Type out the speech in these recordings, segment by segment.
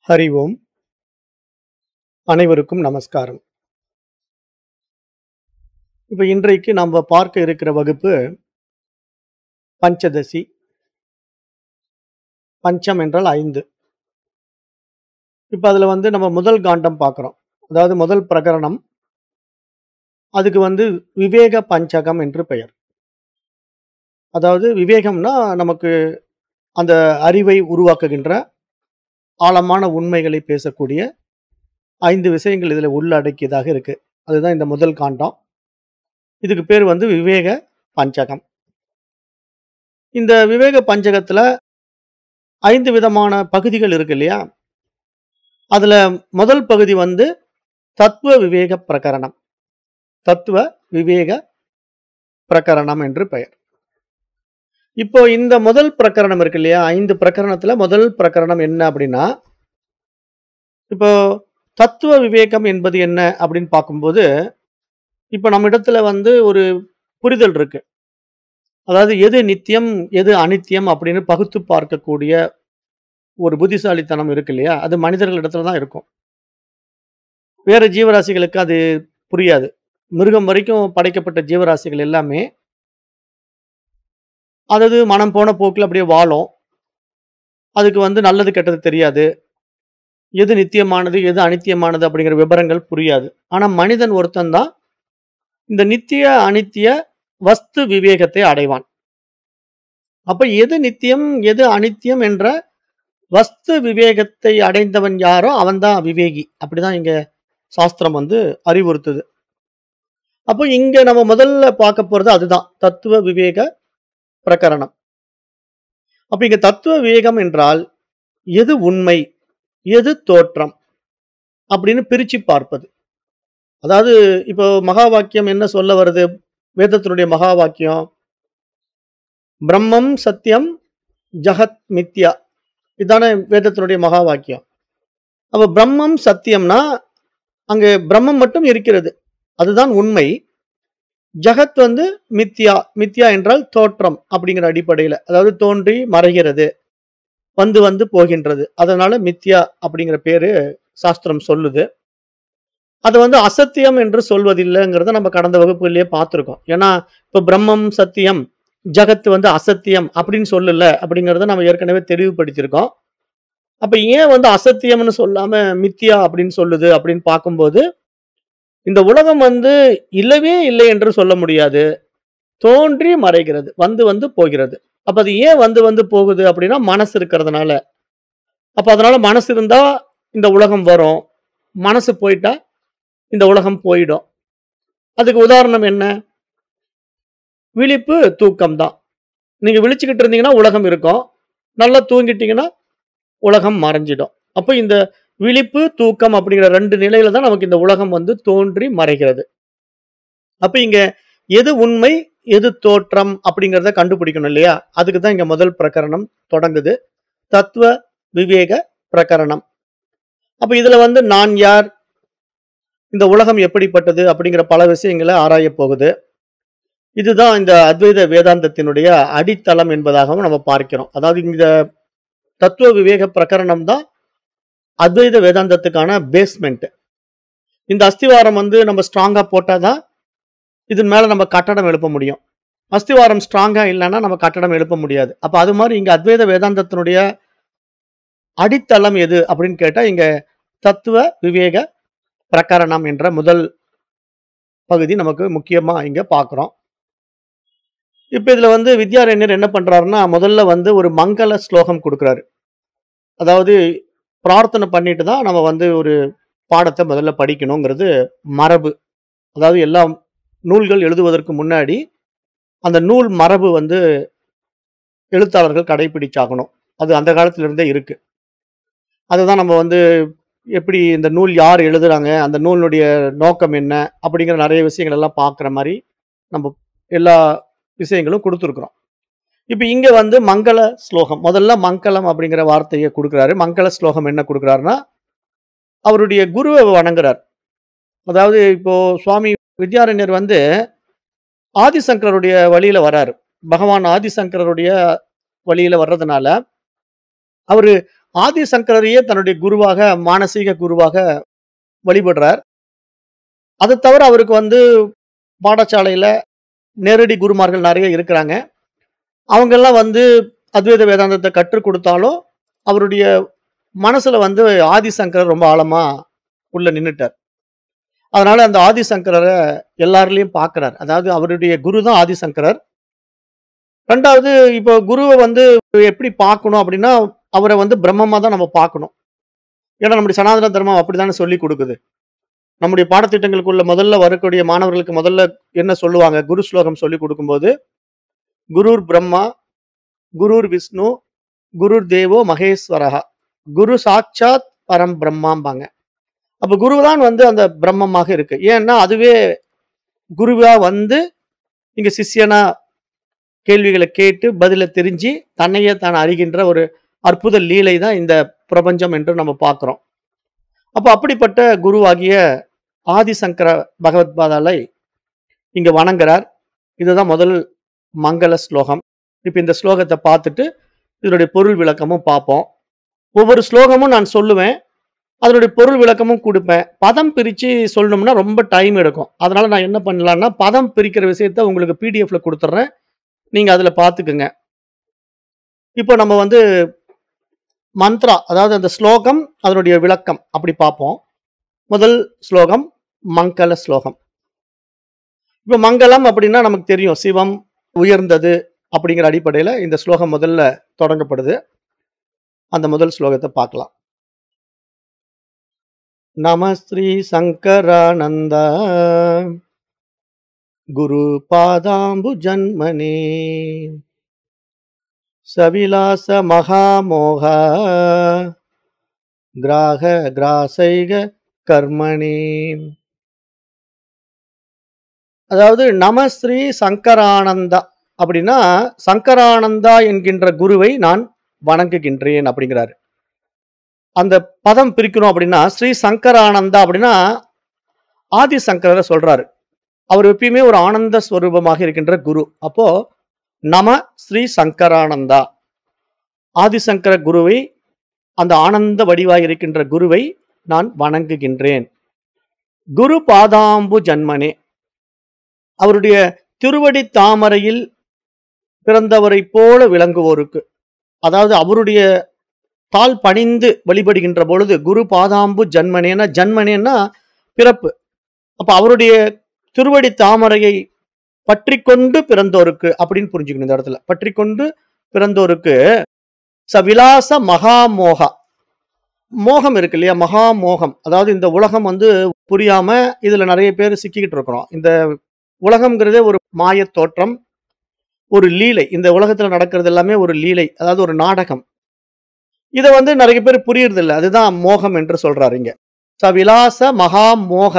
ஹரி ஓம் அனைவருக்கும் நமஸ்காரம் இப்போ இன்றைக்கு நம்ம பார்க்க இருக்கிற வகுப்பு பஞ்சதசி பஞ்சம் என்றால் ஐந்து இப்போ அதில் வந்து நம்ம முதல் காண்டம் பார்க்குறோம் அதாவது முதல் பிரகரணம் அதுக்கு வந்து விவேக பஞ்சகம் என்று பெயர் அதாவது விவேகம்னா நமக்கு அந்த அறிவை உருவாக்குகின்ற ஆழமான உண்மைகளை பேசக்கூடிய ஐந்து விஷயங்கள் இதில் உள்ளடக்கியதாக இருக்கு அதுதான் இந்த முதல் காண்டம் இதுக்கு பேர் வந்து விவேக பஞ்சகம் இந்த விவேக பஞ்சகத்துல ஐந்து விதமான பகுதிகள் இருக்கு இல்லையா அதுல முதல் பகுதி வந்து தத்துவ விவேக பிரகரணம் தத்துவ விவேக பிரகரணம் என்று பெயர் இப்போ இந்த முதல் பிரகரணம் இருக்கு இல்லையா ஐந்து பிரகரணத்துல முதல் பிரகரணம் என்ன அப்படின்னா இப்போ தத்துவ விவேகம் என்பது என்ன அப்படின்னு பார்க்கும்போது இப்போ நம்ம இடத்துல வந்து ஒரு புரிதல் இருக்கு அதாவது எது நித்தியம் எது அனித்தியம் அப்படின்னு பகுத்து பார்க்கக்கூடிய ஒரு புத்திசாலித்தனம் இருக்கு இல்லையா அது மனிதர்கள் இடத்துல தான் இருக்கும் வேற ஜீவராசிகளுக்கு அது புரியாது மிருகம் வரைக்கும் படைக்கப்பட்ட ஜீவராசிகள் எல்லாமே அதாவது மனம் போன போக்கில் அப்படியே வாழும் அதுக்கு வந்து நல்லது கெட்டது தெரியாது எது நித்தியமானது எது அனித்தியமானது அப்படிங்கிற விவரங்கள் புரியாது ஆனா மனிதன் ஒருத்தன் தான் இந்த நித்திய அனித்திய வஸ்து விவேகத்தை அடைவான் அப்ப எது நித்தியம் எது அனித்தியம் என்ற வஸ்து விவேகத்தை அடைந்தவன் யாரோ அவன்தான் விவேகி அப்படிதான் இங்க சாஸ்திரம் வந்து அறிவுறுத்துது அப்போ இங்க நம்ம முதல்ல பார்க்க போறது அதுதான் தத்துவ விவேக பிரகரணம் அப்ப இங்க தத்துவ விவேகம் என்றால் எது உண்மை எது தோற்றம் அப்படின்னு பிரிச்சு பார்ப்பது அதாவது இப்போ மகா வாக்கியம் என்ன சொல்ல வருது வேதத்தினுடைய மகா வாக்கியம் பிரம்மம் சத்தியம் ஜகத் மித்யா இதானே வேதத்தினுடைய மகா வாக்கியம் அப்ப பிரம்மம் சத்தியம்னா அங்க பிரம்மம் மட்டும் இருக்கிறது அதுதான் உண்மை ஜகத் வந்து மித்யா மித்யா என்றால் தோற்றம் அப்படிங்கிற அடிப்படையில் அதாவது தோன்றி மறைகிறது வந்து வந்து போகின்றது அதனால மித்யா அப்படிங்கிற பேரு சாஸ்திரம் சொல்லுது அது வந்து அசத்தியம் என்று சொல்வதில்லைங்கிறத நம்ம கடந்த வகுப்புகளிலேயே பார்த்துருக்கோம் ஏன்னா இப்போ பிரம்மம் சத்தியம் ஜகத் வந்து அசத்தியம் அப்படின்னு சொல்லல அப்படிங்கிறத நம்ம ஏற்கனவே தெளிவுபடுத்தியிருக்கோம் அப்ப ஏன் வந்து அசத்தியம்னு சொல்லாம மித்யா அப்படின்னு சொல்லுது அப்படின்னு பார்க்கும்போது இந்த உலகம் வந்து இல்லவே இல்லை என்று சொல்ல முடியாது தோன்றி மறைகிறது வந்து வந்து போகிறது அப்ப அது ஏன் வந்து வந்து போகுது அப்படின்னா மனசு இருக்கிறதுனால அப்ப அதனால மனசு இருந்தா இந்த உலகம் வரும் மனசு போயிட்டா இந்த உலகம் போயிடும் அதுக்கு உதாரணம் என்ன விழிப்பு தூக்கம் தான் நீங்க விழிச்சுக்கிட்டு இருந்தீங்கன்னா உலகம் இருக்கும் நல்லா தூங்கிட்டீங்கன்னா உலகம் மறைஞ்சிடும் அப்போ இந்த விழிப்பு தூக்கம் அப்படிங்கிற ரெண்டு நிலையில தான் நமக்கு இந்த உலகம் வந்து தோன்றி மறைகிறது அப்ப இங்க எது உண்மை எது தோற்றம் அப்படிங்கிறத கண்டுபிடிக்கணும் இல்லையா அதுக்கு தான் இங்க முதல் பிரகரணம் தொடங்குது தத்துவ விவேக பிரகரணம் அப்ப இதுல வந்து நான் யார் இந்த உலகம் எப்படிப்பட்டது அப்படிங்கிற பல விஷயங்களை ஆராய போகுது இதுதான் இந்த அத்வைத வேதாந்தத்தினுடைய அடித்தளம் என்பதாகவும் நம்ம பார்க்கிறோம் அதாவது இந்த தத்துவ விவேக பிரகரணம் தான் அத்வைத வேதாந்தத்துக்கான பேஸ்மெண்ட் இந்த அஸ்திவாரம் வந்து நம்ம ஸ்ட்ராங்கா போட்டாதான் இதன் மேல நம்ம கட்டடம் எழுப்ப முடியும் அஸ்திவாரம் ஸ்ட்ராங்கா இல்லைன்னா நம்ம கட்டடம் எழுப்ப முடியாது அப்ப அது மாதிரி இங்க அத்வைத வேதாந்தத்தினுடைய அடித்தளம் எது அப்படின்னு கேட்டா இங்க தத்துவ விவேக பிரகரணம் என்ற முதல் பகுதி நமக்கு முக்கியமா இங்க பார்க்கிறோம் இப்ப இதுல வந்து வித்யாரண்யர் என்ன பண்றாருன்னா முதல்ல வந்து ஒரு மங்கள ஸ்லோகம் கொடுக்குறாரு அதாவது பிரார்த்தனை பண்ணிட்டு தான் நம்ம வந்து ஒரு பாடத்தை முதல்ல படிக்கணுங்கிறது மரபு அதாவது எல்லா நூல்கள் எழுதுவதற்கு முன்னாடி அந்த நூல் மரபு வந்து எழுத்தாளர்கள் கடைபிடிச்சாகணும் அது அந்த காலத்துல இருந்தே இருக்கு அதுதான் நம்ம வந்து எப்படி இந்த நூல் யார் எழுதுறாங்க அந்த நூலினுடைய நோக்கம் என்ன அப்படிங்கிற நிறைய விஷயங்கள் எல்லாம் பார்க்குற மாதிரி நம்ம எல்லா விஷயங்களும் கொடுத்துருக்குறோம் இப்போ இங்க வந்து மங்கள ஸ்லோகம் முதல்ல மங்களம் அப்படிங்கிற வார்த்தையை கொடுக்குறாரு மங்கள ஸ்லோகம் என்ன கொடுக்குறாருன்னா அவருடைய குருவை வணங்குறார் அதாவது இப்போ சுவாமி வித்யாரண்யர் வந்து ஆதிசங்கரருடைய வழியில வராரு பகவான் ஆதிசங்கரருடைய வழியில வர்றதுனால அவரு ஆதிசங்கரரையே தன்னுடைய குருவாக, மானசீக குருவாக வழிபடுறார். அது தவிர அவருக்கு வந்து பாடசாலையில நேரடி குருமார்கள் நெறைய இருக்கிறாங்க. அவங்கலாம் வந்து அத்வைத வேதாந்தத்த கற்றுக் குடுத்தாலும், அவருடைய மனசுல வந்து ஆதிசங்கரர் ரொம்ப ஆழமா உள்ள நின்னுட்டார். அதனால அந்த ஆதிசங்கரர எல்லார்லயும் பார்க்கிறார். அதாவது அவருடைய குரு தான் ஆதிசங்கரர். 2வது இப்போ குருவ வந்து எப்படி பார்க்கணும் அப்படின்னா, அவர வந்து பிரம்மமா தான் நம்ம பார்க்கணும். ஏன்னா நம்முடைய சனாதன தர்மம் அப்படித்தானே சொல்லிக் குடுக்குது. நம்முடைய பாடத்திட்டங்களுக்குள்ள முதல்ல வரக்கூடிய மாணவர்களுக்கு முதல்ல என்ன சொல்லுவாங்க? குரு ஸ்லோகம் சொல்லிக் குடுக்கும்போது, "குருர் பிரம்மா, குருர் விஷ்ணு, குருர் தேவோ மகேஸ்வரஹ. குரு சாட்சாத் பரம் பிரம்மாம்பாங்க." அப்ப குரு தான் வந்து அந்த பிரம்மமாக இருக்கு. ஏன்னா அதுவே குருவா வந்து இங்க சிஷ்யனா கேள்விகள கேட்டு பதில தெரிஞ்சு, தன்னையே தான் அறிகின்ற ஒரு அற்புத லீலை தான் இந்த பிரபஞ்சம் என்று நம்ம பார்க்கிறோம். அப்ப அப்படிப்பட்ட குருவாகிய ஆதிசங்கர பகவத்பாதாலை இங்க வணங்குறார். இதுதான் முதல் மங்கள ஸ்லோகம். இப்ப இந்த ஸ்லோகத்த பார்த்துட்டு, இதனுடைய பொருள் விளக்கமும் பார்ப்போம். ஒவ்வொரு ஸ்லோகமும் நான் சொல்லுவேன். அதனுடைய பொருள் விளக்கமும் குடுப்பேன். பதம் பிரிச்சு சொல்லணும்னா ரொம்ப டைம் எடுக்கும். அதனால நான் என்ன பண்ணலான்னா, பதம் பிரிக்கிற விஷயத்த உங்களுக்கு பிடிஎஃப்ல குடுத்துர்றேன். நீங்க அதுல பார்த்துக்கங்க. இப்போ நம்ம வந்து மந்த்ரா அதாவது அந்த ஸ்லோகம், அதனுடைய விளக்கம் அப்படி பார்ப்போம். முதல் ஸ்லோகம் மங்கள ஸ்லோகம். இப்ப மங்களம் அப்படின்னா நமக்கு தெரியும். சிவம், உயர்ந்தது அப்படிங்கிற அடிப்படையில இந்த ஸ்லோகம் முதல்ல தொடங்கப்படுது. அந்த முதல் ஸ்லோகத்த பார்க்கலாம். நம ஸ்ரீ சங்கரானந்த குரு பாதாம்பு ஜன்மனே சவிலாச மகாமோக கிராக கிராசைக கர்மணே அதாவது நம ஸ்ரீ சங்கரானந்தா அப்படின்னா, சங்கரானந்தா என்கின்ற குருவை நான் வணங்குகின்றேன் அப்படிங்கிறாரு. அந்த பதம் பிரிக்கணும் அப்படின்னா, ஸ்ரீ சங்கரானந்தா அப்படின்னா, ஆதிசங்கரர சொல்றாரு. அவர் எப்பயுமே ஒரு ஆனந்த ஸ்வரூபமாக இருக்கின்ற குரு. அப்போ நம ஸ்ரீ சங்கரானந்தா. ஆதிசங்கர குருவை, அந்த ஆனந்த வடிவாய் இருக்கின்ற குருவை நான் வணங்குகின்றேன். குரு பாதாம்பு ஜன்மனே. அவருடைய திருவடி தாமரையில் பிறந்தவரைப் போல விளங்குவோருக்கு. அதாவது அவருடைய தாள் பணிந்து வழிபடுகின்ற பொழுது, குரு பாதாம்பு ஜன்மனேன்னா, ஜன்மனேன்னா பிறப்பு. அப்ப அவருடைய திருவடி தாமரையை பற்றிக்கொண்டு பிறந்தோருக்கு அப்படின்னு புரிஞ்சுக்கணும் இந்த இடத்துல. பற்றிக்கொண்டு பிறந்தோருக்கு ச விலாச மகாமோகா. மோகம் இருக்கு இல்லையா? மகாமோகம். அதாவது இந்த உலகம் வந்து புரியாம இதுல நெறைய பேர் சிக்கிக்கிட்டு இருக்கிறோம். இந்த உலகம்ங்கிறதே ஒரு மாயத் தோற்றம். ஒரு லீலை. இந்த உலகத்துல நடக்கிறது எல்லாமே ஒரு லீலை. அதாவது ஒரு நாடகம். இத வந்து நெறைய பேர் புரியறதில்ல. அதுதான் மோகம் என்று சொல்றாரு இங்க. ச விலாச மகாமோக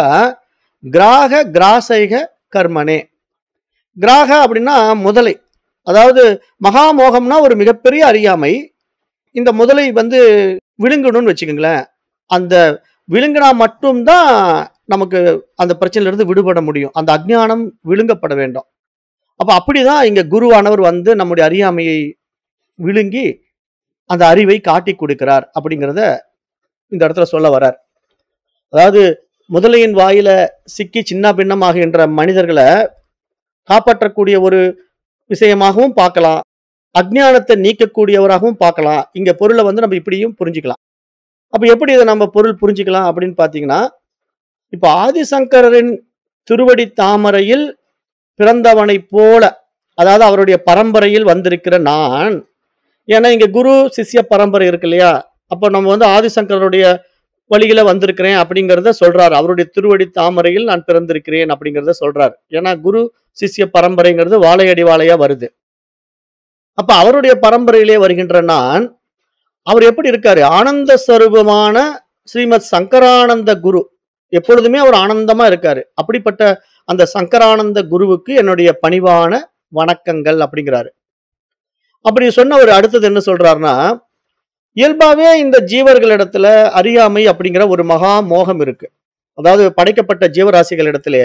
கிராக கிராசைக கர்மணே. கிராக அப்படின்னா முதலை. அதாவது மகாமோகம்னா ஒரு மிகப்பெரிய அறியாமை. இந்த முதலை வந்து விழுங்கணும்னு வச்சுக்கங்களேன். அந்த விழுங்கினா மட்டும் தான் நமக்கு அந்த பிரச்சனையிலிருந்து விடுபட முடியும். அந்த அஞ்ஞானம் விழுங்கப்பட வேண்டும். அப்ப அப்படிதான் இங்க குருவானவர் வந்து நம்முடைய அறியாமையை விழுங்கி, அந்த அறிவை காட்டிக் குடுக்கிறார் அப்படிங்கிறத இந்த இடத்துல சொல்ல வரார். அதாவது முதலையின் வாயில சிக்கி சின்ன பின்னமாகின்ற மனிதர்கள காப்பாற்றக்கூடிய ஒரு விஷயமாகவும் பார்க்கலாம். அஞ்ஞானத்த நீக்கக்கூடியவராகவும் பார்க்கலாம். இங்க பொருள வந்து நம்ம இப்படியும் புரிஞ்சுக்கலாம். அப்ப எப்படி இத நம்ம பொருள் புரிஞ்சுக்கலாம் அப்படின்னு பார்த்தீங்கன்னா, இப்ப ஆதிசங்கரரின் திருவடி தாமரையில் பிறந்தவனைப் போல, அதாவது அவருடைய பரம்பரையில் வந்திருக்கிற நான், ஏன்னா இங்க குரு, சிஷ்ய பரம்பரை இருக்கு இல்லையா? அப்ப நம்ம வந்து ஆதிசங்கரருடைய வழியில வந்திருக்கிறேன் அப்படிங்கிறத சொல்றாரு. அவருடைய திருவடி தாமரையில் நான் பிறந்திருக்கிறேன் அப்படிங்கிறத சொல்றாரு. ஏன்னா குரு, சிஷ்ய பரம்பரைங்கிறது வாழையடி வாழையா வருது. அப்ப அவருடைய பரம்பரையிலே வருகின்ற நான், அவர் எப்படி இருக்காரு? ஆனந்த ஸ்வரூபமான ஸ்ரீமத் சங்கரானந்த குரு. எப்பொழுதுமே அவர் ஆனந்தமா இருக்காரு. அப்படிப்பட்ட அந்த சங்கரானந்த குருவுக்கு என்னுடைய பணிவான வணக்கங்கள் அப்படிங்கிறாரு. அப்படி சொன்னவரு அடுத்தது என்ன சொல்றாருன்னா, இயல்பாவே இந்த ஜீவர்களிடத்துல அறியாமை அப்படிங்கிற ஒரு மகா மோகம் இருக்கு. அதாவது படைக்கப்பட்ட ஜீவராசிகளிடத்திலே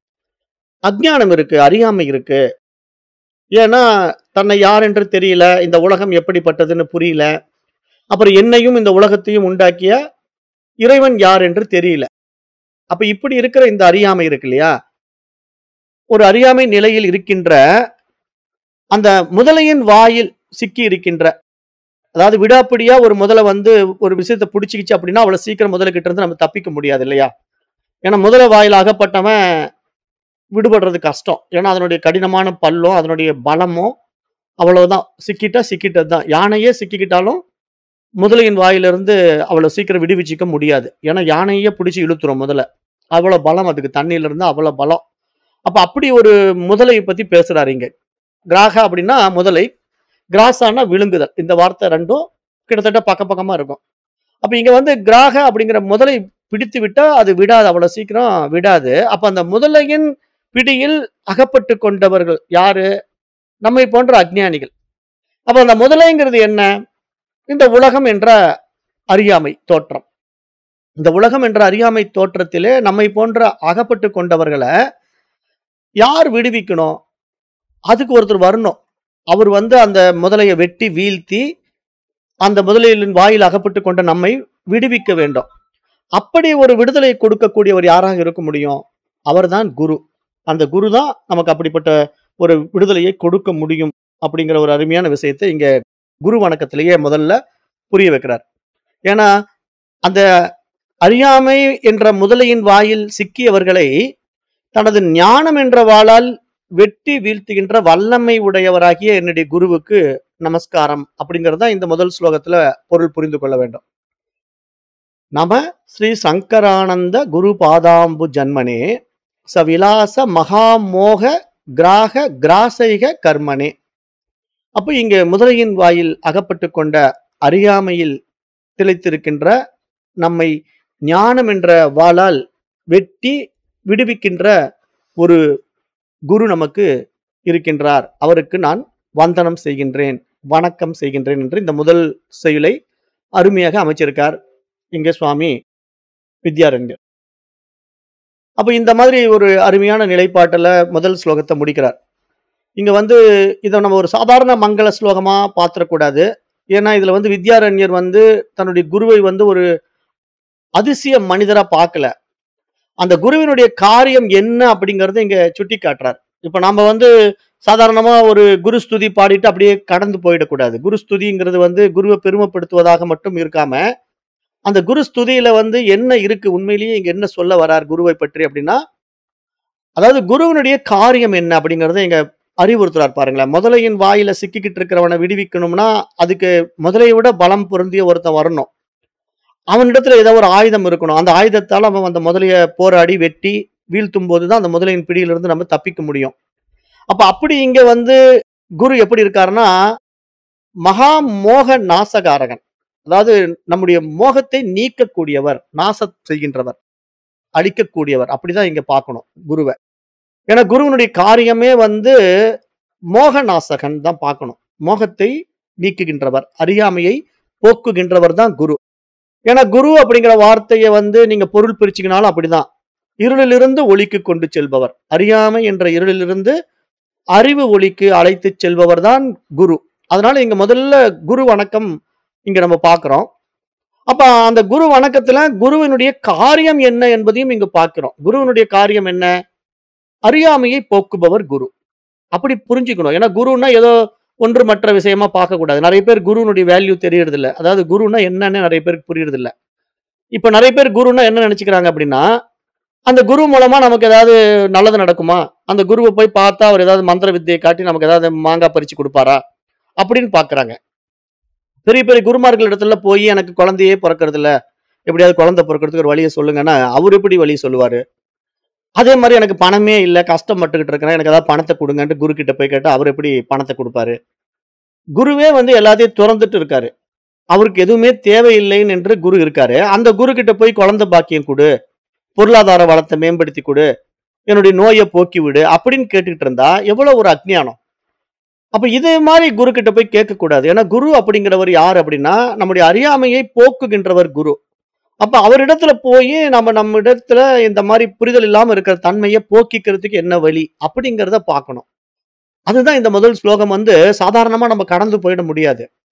அஞ்ஞானம் இருக்கு, அறியாமை இருக்கு. ஏன்னா, தன்னை யார் என்று தெரியல. இந்த உலகம் எப்படிப்பட்டதுன்னு புரியல. அப்புறம் என்னையும் இந்த உலகத்தையும் உண்டாக்கிய இறைவன் யார் என்று தெரியல அப்ப இப்படி இருக்கிற இந்த அறியாமை இருக்கு இல்லையா ஒரு அறியாமை நிலையில் இருக்கின்ற அந்த முதலையின் வாயில் சிக்கி இருக்கின்ற அதாவது விடாப்பிடியா ஒரு முதலை வந்து ஒரு விஷயத்தை பிடிச்சிக்கிச்சு அப்படின்னா அவ்வளவு சீக்கிரம் முதல்ல கிட்ட இருந்து நம்ம தப்பிக்க முடியாது இல்லையா ஏன்னா முதலை வாயில் அகப்பட்டவன் விடுபடுறது கஷ்டம் ஏன்னா அதனுடைய கடினமான பல்லும் அதனுடைய பலமும் அவ்வளவுதான் சிக்கிட்டா சிக்கிட்டது தான் யானையே சிக்கிக்கிட்டாலும் முதலையின் வாயிலிருந்து அவ்வளவு சீக்கிரம் விடுவிச்சிக்க முடியாது ஏன்னா யானையே பிடிச்சி இழுத்துரும் முதல்ல அவ்வளவு பலம் அதுக்கு தண்ணியில இருந்து அவ்வளவு பலம் அப்ப அப்படி ஒரு முதலையை பத்தி பேசுறாரு இங்க கிராக அப்படின்னா முதலை கிராஸானா விழுங்குதல் இந்த வார்த்தை ரெண்டும் கிட்டத்தட்ட பக்க பக்கமா இருக்கும் அப்ப இங்க வந்து கிராக அப்படிங்கிற முதலை பிடித்து விட்டா அது விடாது அவ்வளவு சீக்கிரம் விடாது அப்ப அந்த முதலையின் பிடியில் அகப்பட்டு கொண்டவர்கள் யாரு நம்மை போன்ற அஜ்ஞானிகள் அப்ப அந்த முதலைங்கிறது என்ன இந்த உலகம் என்ற அறியாமை தோற்றம் இந்த உலகம் என்ற அறியாமை தோற்றத்திலே நம்மை போன்ற அகப்பட்டு கொண்டவர்களை யார் விடுவிக்கணும் அதுக்கு ஒருத்தர் வரணும் அவர் வந்து அந்த முதலையை வெட்டி வீழ்த்தி அந்த முதலையின் வாயில் அகப்பட்டு கொண்ட நம்மை விடுவிக்க வேண்டும் அப்படி ஒரு விடுதலை கொடுக்கக்கூடியவர் யாராக இருக்க முடியும் அவர்தான் குரு அந்த குரு தான் நமக்கு அப்படிப்பட்ட ஒரு விடுதலையை கொடுக்க முடியும் அப்படிங்கிற ஒரு அருமையான விஷயத்தை இங்க குரு வணக்கத்திலேயே முதல்ல புரிய வைக்கிறார் ஏன்னா அந்த அறியாமை என்ற முதலையின் வாயில் சிக்கியவர்களை தனது ஞானம் என்ற வாளால் வெட்டி வீழ்த்துகின்ற வல்லமை உடையவராகிய என்னுடைய குருவுக்கு நமஸ்காரம் அப்படிங்கிறது தான் இந்த முதல் ஸ்லோகத்துல பொருள் புரிந்து கொள்ள வேண்டும் நம ஸ்ரீ சங்கரானந்த குரு பாதாம்பு ஜன்மனே சவிலாச மகாமோக கிராக கிராசைக கர்மனே அப்போ இங்க முதலையின் வாயில் அகப்பட்டு கொண்ட அறியாமையில் திளைத்திருக்கின்ற நம்மை ஞானம் என்ற வாளால் வெட்டி விடுவிக்கின்ற ஒரு குரு நமக்கு இருக்கின்றார் அவருக்கு நான் வந்தனம் செய்கின்றேன் வணக்கம் செய்கின்றேன் என்று இந்த முதல் செயலை அருமையாக அமைச்சிருக்கார் இங்க சுவாமி வித்யாரண்யர் அப்ப இந்த மாதிரி ஒரு அருமையான நிலைப்பாட்டுல முதல் ஸ்லோகத்தை முடிக்கிறார் இங்க வந்து இதை நம்ம ஒரு சாதாரண மங்கள ஸ்லோகமா பாத்திரக்கூடாது ஏன்னா இதுல வந்து வித்யாரண்யர் வந்து தன்னுடைய குருவை வந்து ஒரு அதிசய மனிதரா பார்க்கல அந்த குருவினுடைய காரியம் என்ன அப்படிங்கறத இங்க சுட்டி காட்டுறார் இப்ப நாம வந்து சாதாரணமா ஒரு குரு ஸ்துதி பாடிட்டு அப்படியே கடந்து போயிடக்கூடாது குரு ஸ்துதிங்கிறது வந்து குருவை பெருமைப்படுத்துவதாக மட்டும் இருக்காம அந்த குரு ஸ்துதியில வந்து என்ன இருக்கு உண்மையிலேயே இங்க என்ன சொல்ல வரார் குருவை பற்றி அப்படின்னா அதாவது குருவினுடைய காரியம் என்ன அப்படிங்கறத இங்க அறிவுறுத்துறார் பாருங்களேன் முதலையின் வாயில சிக்கிக்கிட்டு இருக்கிறவனை விடுவிக்கணும்னா அதுக்கு முதலையை விட பலம் பொருந்திய ஒருத்தன் வரணும் அவனிடத்துல ஏதோ ஒரு ஆயுதம் இருக்கணும் அந்த ஆயுதத்தால அவன் அந்த முதலைய போராடி வெட்டி வீழ்த்தும் போதுதான் அந்த முதலையின் பிடியிலிருந்து நம்ம தப்பிக்க முடியும் அப்ப அப்படி இங்க வந்து குரு எப்படி இருக்காருன்னா மகா மோக நாசகாரகன் அதாவது நம்முடைய மோகத்தை நீக்கக்கூடியவர் நாச செய்கின்றவர் அழிக்கக்கூடியவர் அப்படிதான் இங்க பார்க்கணும் குருவை ஏன்னா குருவனுடைய காரியமே வந்து மோக நாசகன் தான் பார்க்கணும் மோகத்தை நீக்குகின்றவர் அறியாமையை போக்குகின்றவர் தான் குரு ஏன்னா குரு அப்படிங்கிற வார்த்தையை வந்து நீங்க பொருள் பிரிச்சுக்கினாலும் அப்படிதான் இருளிலிருந்து ஒளிக்கு கொண்டு செல்பவர் அறியாமை என்ற இருளிலிருந்து அறிவு ஒளிக்கு அழைத்து செல்பவர் தான் குரு அதனால இங்க முதல்ல குரு வணக்கம் இங்க நம்ம பார்க்கிறோம் அப்ப அந்த குரு வணக்கத்துல குருவினுடைய காரியம் என்ன என்பதையும் இங்க பார்க்கிறோம் குருவினுடைய காரியம் என்ன அறியாமையை போக்குபவர் குரு அப்படி புரிஞ்சுக்கணும் ஏன்னா குருன்னா ஏதோ ஒன்று மற்ற விஷயமா பார்க்க கூடாது நிறைய பேர் குருனுடைய வேல்யூ தெரியறது இல்ல அதாவது குருன்னா என்னன்னு நிறைய பேருக்கு புரியுறது இல்ல இப்ப நிறைய பேர் குருன்னா என்ன நினைச்சுக்கிறாங்க அப்படின்னா அந்த குரு மூலமா நமக்கு ஏதாவது நல்லது நடக்குமா அந்த குருவை போய் பார்த்தா அவர் ஏதாவது மந்திர வித்தையை காட்டி நமக்கு ஏதாவது மாங்காய் பறிச்சு கொடுப்பாரா அப்படின்னு பாக்குறாங்க பெரிய பெரிய குருமார்கள் இடத்துல போய் எனக்கு குழந்தையே பிறக்கிறது இல்ல எப்படியாவது குழந்தை பிறக்கிறதுக்கு ஒரு வழியை சொல்லுங்கன்னா அவர் எப்படி வழி சொல்லுவாரு அதே மாதிரி எனக்கு பணமே இல்ல கஷ்டப்பட்டுக்கிட்டு இருக்கிறேன் எனக்கு ஏதாவது பணத்தை கொடுங்கன்ட்டு குரு கிட்ட போய் கேட்டா அவர் எப்படி பணத்தை கொடுப்பாரு குருவே வந்து எல்லாத்தையும் திறந்துட்டு இருக்காரு அவருக்கு எதுவுமே தேவையில்லைன்னு என்று குரு இருக்காரு அந்த குரு கிட்ட போய் குழந்தை பாக்கியம் கொடு பொருளாதார வளத்தை மேம்படுத்தி கொடு என்னுடைய நோயை போக்கி விடு அப்படின்னு கேட்டுக்கிட்டு இருந்தா எவ்வளவு ஒரு அஜ்ஞானம் அப்ப இதே மாதிரி குரு கிட்ட போய் கேட்க கூடாது ஏன்னா குரு அப்படிங்கிறவர் யார் அப்படின்னா நம்முடைய அறியாமையை போக்குகின்றவர் குரு அப்ப அவரிடத்துல போய் நம்ம நம்ம இடத்துல இந்த மாதிரி புரிதல் இல்லாம இருக்கிற தன்மையை போக்கிக்கிறதுக்கு என்ன வழி அப்படிங்கிறத பார்க்கணும் அதுதான் இந்த முதல் ஸ்லோகம் வந்து சாதாரணமா நம்ம கடந்து போயிட முடியாது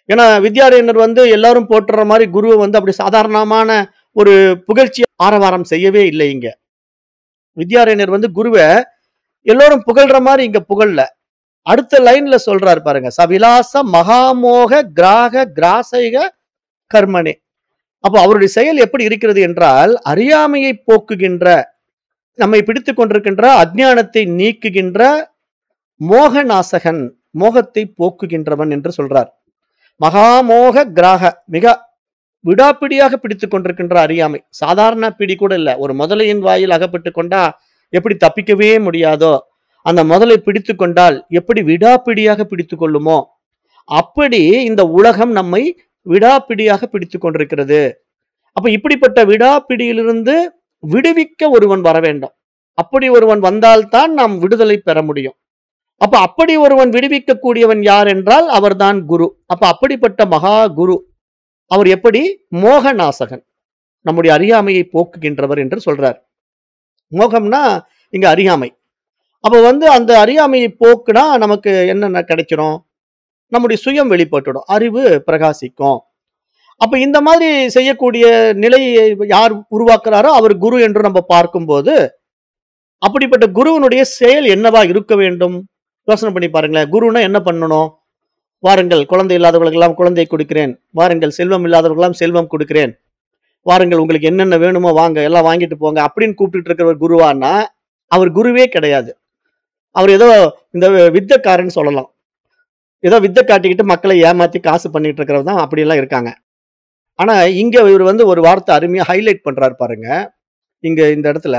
ஏன்னா வித்யாரண்யர் வந்து எல்லாரும் போற்றுற மாரி குருவ வந்து அப்படி சாதாரணமான ஒரு புகழ்ச்சி ஆரவாரம் செய்யவே இல்லை இங்க. வித்யாரண்யர் வந்து குருவ எல்லோரும் புகழ்ற மாரி இங்க புகழல. அடுத்த லைன்ல சொல்றாரு பாருங்க. "சவிலாச மகாமோக கிராக கிராசைக கர்மணே." அப்போ அவருடைய செயல் எப்படி இருக்கிறது என்றால், அறியாமையை போக்குகின்ற, நம்மை பிடித்துக் கொண்டிருக்கின்ற அஞ்ஞானத்தை நீக்குகின்ற மோகநாசகன், மோகத்தை போக்குகின்றவன் என்று சொல்றார். மகாமோக கிராக மிக விடாப்பிடியாக பிடித்துக் கொண்டிருக்கின்ற அறியாமை. சாதாரண பிடி கூட இல்ல. ஒரு முதலையின் வாயில் அகப்பட்டுக் கொண்டா எப்படி தப்பிக்கவே முடியாதோ, அந்த முதலை பிடித்துக் கொண்டால் எப்படி விடாப்பிடியாக பிடித்துக் கொள்ளுமோ, அப்படி இந்த உலகம் நம்மை விடாப்பிடியாக பிடித்துக் கொண்டிருக்கிறது. அப்ப இப்படிப்பட்ட விடாப்பிடியிலிருந்து விடுவிக்க ஒருவன் வர வேண்டும். அப்படி ஒருவன் வந்தால் தான் நாம் விடுதலை பெற முடியும். அப்ப அப்படி ஒருவன் விடுவிக்கக் கூடியவன் யார் என்றால் அவர்தான் குரு. அப்ப அப்படிப்பட்ட மகா குரு. அவர் எப்படி? மோகநாசகன். நம்முடைய அறியாமையை போக்குகின்றவர் என்று சொல்றார். மோகம்னா இங்க அறியாமை. அப்ப வந்து அந்த அறியாமையை போக்குனா நமக்கு என்னென்ன கிடைச்சிரும்? நம்முடைய சுயம் வெளிப்பட்டுடும். அறிவு பிரகாசிக்கும். அப்ப இந்த மாதிரி செய்யக்கூடிய நிலையை யார் உருவாக்குறாரோ அவர் குரு என்று நம்ம பார்க்கும்போது, அப்படிப்பட்ட குருவினுடைய செயல் என்னவா இருக்க வேண்டும்? யோசனை பண்ணி பாருங்களேன். குருன்னா என்ன பண்ணணும்? வாருங்கள் குழந்தை இல்லாதவர்களுக்கெல்லாம் குழந்தை கொடுக்கிறேன். வாருங்கள் செல்வம் இல்லாதவர்களுக்கெல்லாம் செல்வம் கொடுக்கிறேன். வாருங்கள் உங்களுக்கு என்னென்ன வேணுமோ வாங்க, எல்லாம் வாங்கிட்டு போங்க அப்படின்னு கூப்பிட்டுட்டு இருக்கிறவர் குருவான்னா, அவர் குருவே கிடையாது. அவர் ஏதோ இந்த வித்தைக்காரன்னு சொல்லலாம். ஏதோ வித்தை காட்டிக்கிட்டு மக்களை ஏமாத்தி காசு பண்ணிட்டு இருக்கிறவர் தான் அப்படியெல்லாம் இருக்காங்க. ஆனா இங்க இவரு வந்து ஒரு வார்த்தை அருமையா ஹைலைட் பண்றாரு பாருங்க. இங்க இந்த இடத்துல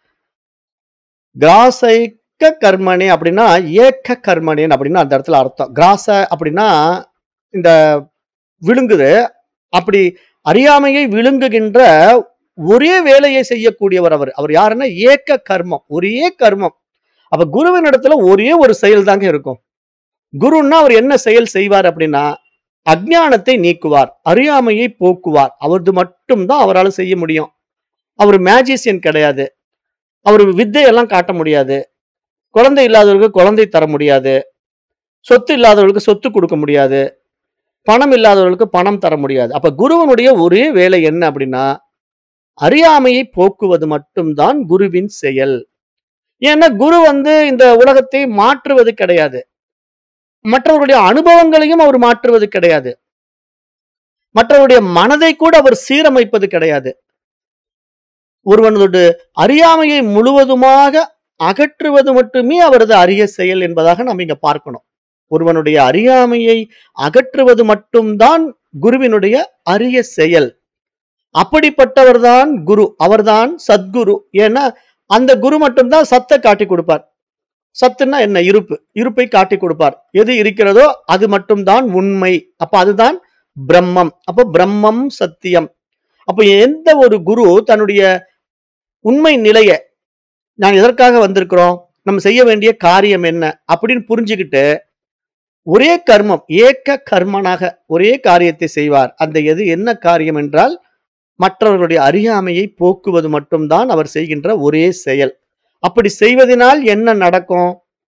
கிராசைக்க கர்மணே அப்படின்னா, ஏக்க கர்மணேன் அப்படின்னு அந்த இடத்துல அர்த்தம். கிராச அப்படின்னா இந்த விழுங்குது. அப்படி அறியாமையை விழுங்குகின்ற ஒரே வேலையை செய்யக்கூடியவர் அவர். அவர் யாருன்னா ஏக்க கர்மம். ஒரே கர்மம். அப்ப குருவின் இடத்துல ஒரே ஒரு செயல் தாங்க இருக்கும். குருன்னா அவர் என்ன செயல் செய்வார் அப்படின்னா, அஞ்ஞானத்தை நீக்குவார். அறியாமையை போக்குவார். அவரது மட்டும் தான் அவரால செய்ய முடியும். அவரு மேஜிசியன் கிடையாது. அவரு வித்தையெல்லாம் காட்ட முடியாது. குழந்தை இல்லாதவர்களுக்கு குழந்தை தர முடியாது. சொத்து இல்லாதவர்களுக்கு சொத்து குடுக்க முடியாது. பணம் இல்லாதவர்களுக்கு பணம் தர முடியாது. அப்ப குருவினுடைய ஒரே வேலை என்ன அப்படின்னா, அறியாமையை போக்குவது மட்டும் தான் குருவின் செயல். ஏன்னா குரு வந்து இந்த உலகத்தை மாற்றுவது கிடையாது. மற்றவர்களுடைய அனுபவங்களையும் அவர் மாற்றுவது கிடையாது. மற்றவருடைய மனதை கூட அவர் சீரமைப்பது கிடையாது. ஒருவனது அறியாமையை முழுவதுமாக அகற்றுவது மட்டுமே அவரது அரிய செயல் என்பதாக நாம் இங்க பார்க்கணும். ஒருவனுடைய அறியாமையை அகற்றுவது மட்டும் தான் குருவினுடைய அரிய செயல். அப்படிப்பட்டவர் தான் குரு. அவர்தான் சத்குரு. ஏன்னா அந்த குரு மட்டும் தான் சத்த காட்டிக் கொடுப்பார். சத்துன்னா என்ன? இருப்பு. இருப்பை காட்டிக் கொடுப்பார். எது இருக்கிறதோ அது மட்டும் தான் உண்மை. அப்ப அதுதான் பிரம்மம். அப்ப பிரம்மம் சத்தியம். அப்ப எந்த ஒரு குரு தன்னுடைய உண்மை நிலைய நான் எதற்காக வந்திருக்கிறோம்? நம்ம செய்ய வேண்டிய காரியம் என்ன? அப்படின்னு புரிஞ்சுகிட்டு ஒரே கர்மம், ஏக்க கர்மனாக ஒரே காரியத்தை செய்வார். அந்த எது என்ன காரியம் என்றால், மற்றவர்களுடைய அறியாமையை போக்குவது மட்டும் தான் அவர் செய்கின்ற ஒரே செயல். அப்படி செய்வதினால் என்ன நடக்கும்?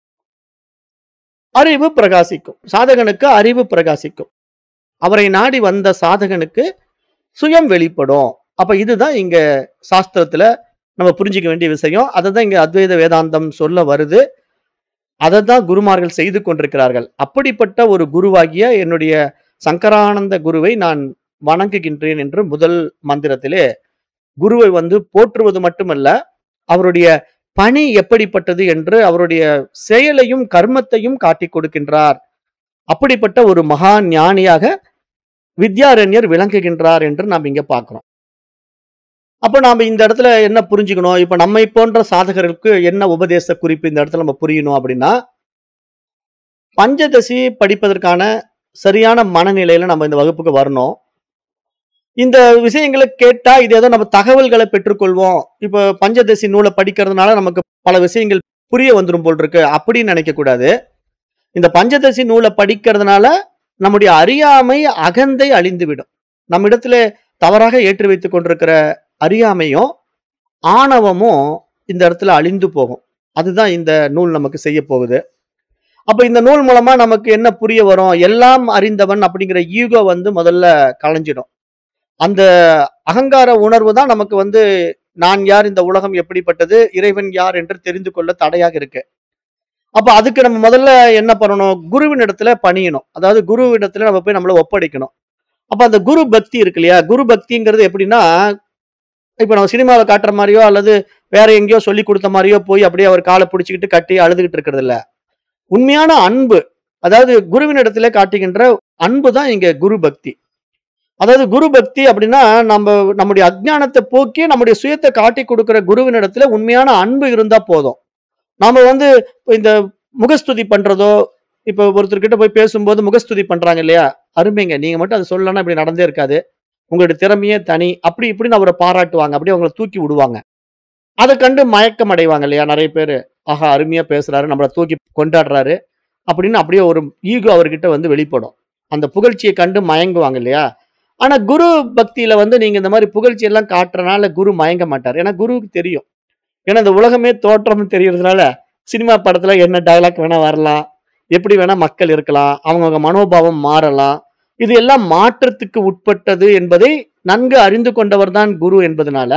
அறிவு பிரகாசிக்கும். சாதகனுக்கு அறிவு பிரகாசிக்கும். அவரை நாடி வந்த சாதகனுக்கு சுயம் வெளிப்படும். அப்ப இதுதான் இங்க சாஸ்திரத்துல நம்ம புரிஞ்சுக்க வேண்டிய விஷயம். அததான் இங்க அத்வைத வேதாந்தம் சொல்ல வருது. அததான் குருமார்கள் செய்து கொண்டிருக்கிறார்கள். அப்படிப்பட்ட ஒரு குருவாகிய என்னுடைய சங்கரானந்த குருவை நான் வணங்குகின்றேன் என்று முதல் மந்திரத்திலே குருவை வந்து போற்றுவது மட்டுமல்ல, அவருடைய பணி எப்படிப்பட்டது என்று அவருடைய செயலையும், கர்மத்தையும் காட்டிக் கொடுக்கின்றார். அப்படிப்பட்ட ஒரு மகா ஞானியாக வித்யாரண்யர் விளங்குகின்றார் என்று நாம் இங்க பார்க்கிறோம். அப்ப நாம இந்த இடத்துல என்ன புரிஞ்சுக்கணும்? இப்ப நம்மை போன்ற சாதகர்களுக்கு என்ன உபதேச குறிப்பு இந்த இடத்துல நம்ம புரியணும் அப்படின்னா, பஞ்சதசி படிப்பதற்கான சரியான மனநிலையில நம்ம இந்த வகுப்புக்கு வரணும். இந்த விஷயங்கள கேட்டா, இது ஏதோ நம்ம தகவல்கள பெற்றுக்கொள்வோம். இப்ப பஞ்சதசி நூல படிக்கிறதுனால நமக்கு பல விஷயங்கள் புரிய வந்துரும் போல் இருக்கு. அப்படின்னு நினைக்கக் கூடாது. இந்த பஞ்சதசி நூல படிக்கிறதுனால நம்முடைய அறியாமை, அகந்தை அழிந்துவிடும். நம்மிடத்திலே தவறாக ஏற்றி வைத்துக் கொண்டிருக்கிற அறியாமையும், ஆணவமும் இந்த இடத்துல அழிந்து போகும். அதுதான் இந்த நூல் நமக்கு செய்யப் போகுது. அப்ப இந்த நூல் மூலமா நமக்கு என்ன புரிய வரும் எல்லாம் அறிந்தவன் அப்படிங்கிற ஈகோ வந்து முதல்ல களைஞ்சிடும் அந்த அகங்கார உணர்வு தான் நமக்கு வந்து நான் யார் இந்த உலகம் எப்படிப்பட்டது இறைவன் யார் என்று தெரிந்து கொள்ள தடையாக இருக்கு அப்ப அதுக்கு நம்ம முதல்ல என்ன பண்ணணும் குருவின் இடத்துல பணியணும் அதாவது குருவிடத்துல நம்ம போய் நம்மள ஒப்படைக்கணும் அப்ப அந்த குரு பக்தி இருக்கு இல்லையா குரு பக்திங்கிறது எப்படின்னா இப்ப நம்ம சினிமாவை காட்டுற மாதிரியோ அல்லது வேற எங்கேயோ சொல்லி கொடுத்த மாதிரியோ போய் அப்படியே அவர் காலை பிடிச்சிக்கிட்டு கட்டி அழுதுகிட்டு இருக்கிறது இல்ல உண்மையான அன்பு அதாவது குருவின் இடத்துல காட்டுகின்ற அன்பு தான் இங்க குரு பக்தி அதாவது குரு பக்தி அப்படின்னா நம்ம நம்முடைய அஜ்ஞானத்தை போக்கி நம்முடைய சுயத்தை காட்டி கொடுக்கிற குருவின் இடத்துல உண்மையான அன்பு இருந்தா போதும் நாம வந்து இப்ப இந்த முகஸ்துதி பண்றதோ இப்ப ஒருத்தர்கிட்ட போய் பேசும்போது முகஸ்துதி பண்றாங்க இல்லையா அருமைங்க நீங்க மட்டும் அதை சொல்லலாம் இப்படி நடந்தே இருக்காது உங்களுடைய திறமையே தனி அப்படி இப்படின்னு அவரை பாராட்டுவாங்க அப்படியே அவங்கள தூக்கி விடுவாங்க அதை கண்டு மயக்கம் அடைவாங்க இல்லையா நிறைய பேர் ஆஹா அருமையா பேசுறாரு நம்மளை தூக்கி கொண்டாடுறாரு அப்படின்னு அப்படியே ஒரு ஈகோ அவர்கிட்ட வந்து வெளிப்படும் அந்த புகழ்ச்சியை கண்டு மயங்குவாங்க இல்லையா ஆனா குரு பக்தியில வந்து நீங்க இந்த மாதிரி புகழ்ச்சி எல்லாம் காட்டுறனால குரு மயங்க மாட்டார் ஏன்னா குருவுக்கு தெரியும் ஏன்னா இந்த உலகமே தோற்றம் தெரியறதுனால சினிமா படத்துல என்ன டயலாக் வேணா வரலாம் எப்படி வேணா மக்கள் இருக்கலாம் அவங்கவங்க மனோபாவம் மாறலாம் இது எல்லாம் மாற்றத்துக்கு உட்பட்டது என்பதை நன்கு அறிந்து கொண்டவர் தான் குரு என்பதனால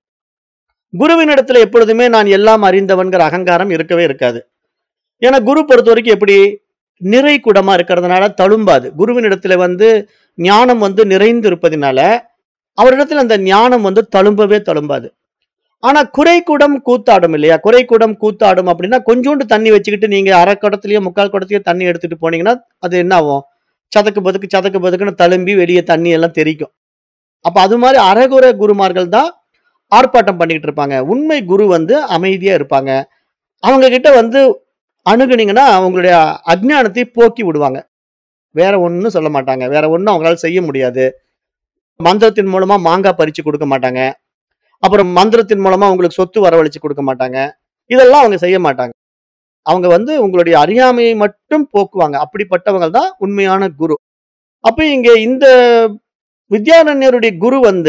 குருவினிடத்துல எப்பொழுதுமே நான் எல்லாம் அறிந்தவன்கிற அகங்காரம் இருக்கவே இருக்காது ஏன்னா குரு பொறுத்த வரைக்கும் எப்படி நிறை குடமா இருக்கிறதுனால தழும்பாது குருவினிடத்துல வந்து ஞானம் வந்து நிறைந்து இருப்பதினால அவரிடத்துல அந்த ஞானம் வந்து தழும்பவே தழும்பாது ஆனா குறை குடம் கூத்தாடும் இல்லையா குறை குடம் கூத்தாடும் அப்படின்னா கொஞ்சோண்டு தண்ணி வச்சுக்கிட்டு நீங்க அரை குடத்துலயோ முக்கால் குடத்துலயோ தண்ணி எடுத்துட்டு போனீங்கன்னா அது என்ன ஆகும் சதக்கு பதுக்கு சதக்கு பதுக்குன்னு தழும்பி வெளியே தண்ணி எல்லாம் தெரிக்கும் அப்ப அது மாதிரி அரைகுறை குருமார்கள் தான் ஆர்ப்பாட்டம் பண்ணிட்டு இருப்பாங்க உண்மை குரு வந்து அமைதியா இருப்பாங்க அவங்க கிட்ட வந்து அணுகுனீங்கன்னா அவங்களுடைய அஜ்ஞானத்தை போக்கி விடுவாங்க வேற ஒன்றும் சொல்ல மாட்டாங்க வேற ஒன்றும் அவங்களால செய்ய முடியாது மந்திரத்தின் மூலமா மாங்காய் பறிச்சு கொடுக்க மாட்டாங்க அப்புறம் மந்திரத்தின் மூலமா உங்களுக்கு சொத்து வரவழைச்சு கொடுக்க மாட்டாங்க இதெல்லாம் அவங்க செய்ய மாட்டாங்க அவங்க வந்து உங்களுடைய அறியாமையை மட்டும் போக்குவாங்க அப்படிப்பட்டவங்க தான் உண்மையான குரு அப்ப இங்க இந்த வித்யாரண்யருடைய குரு வந்து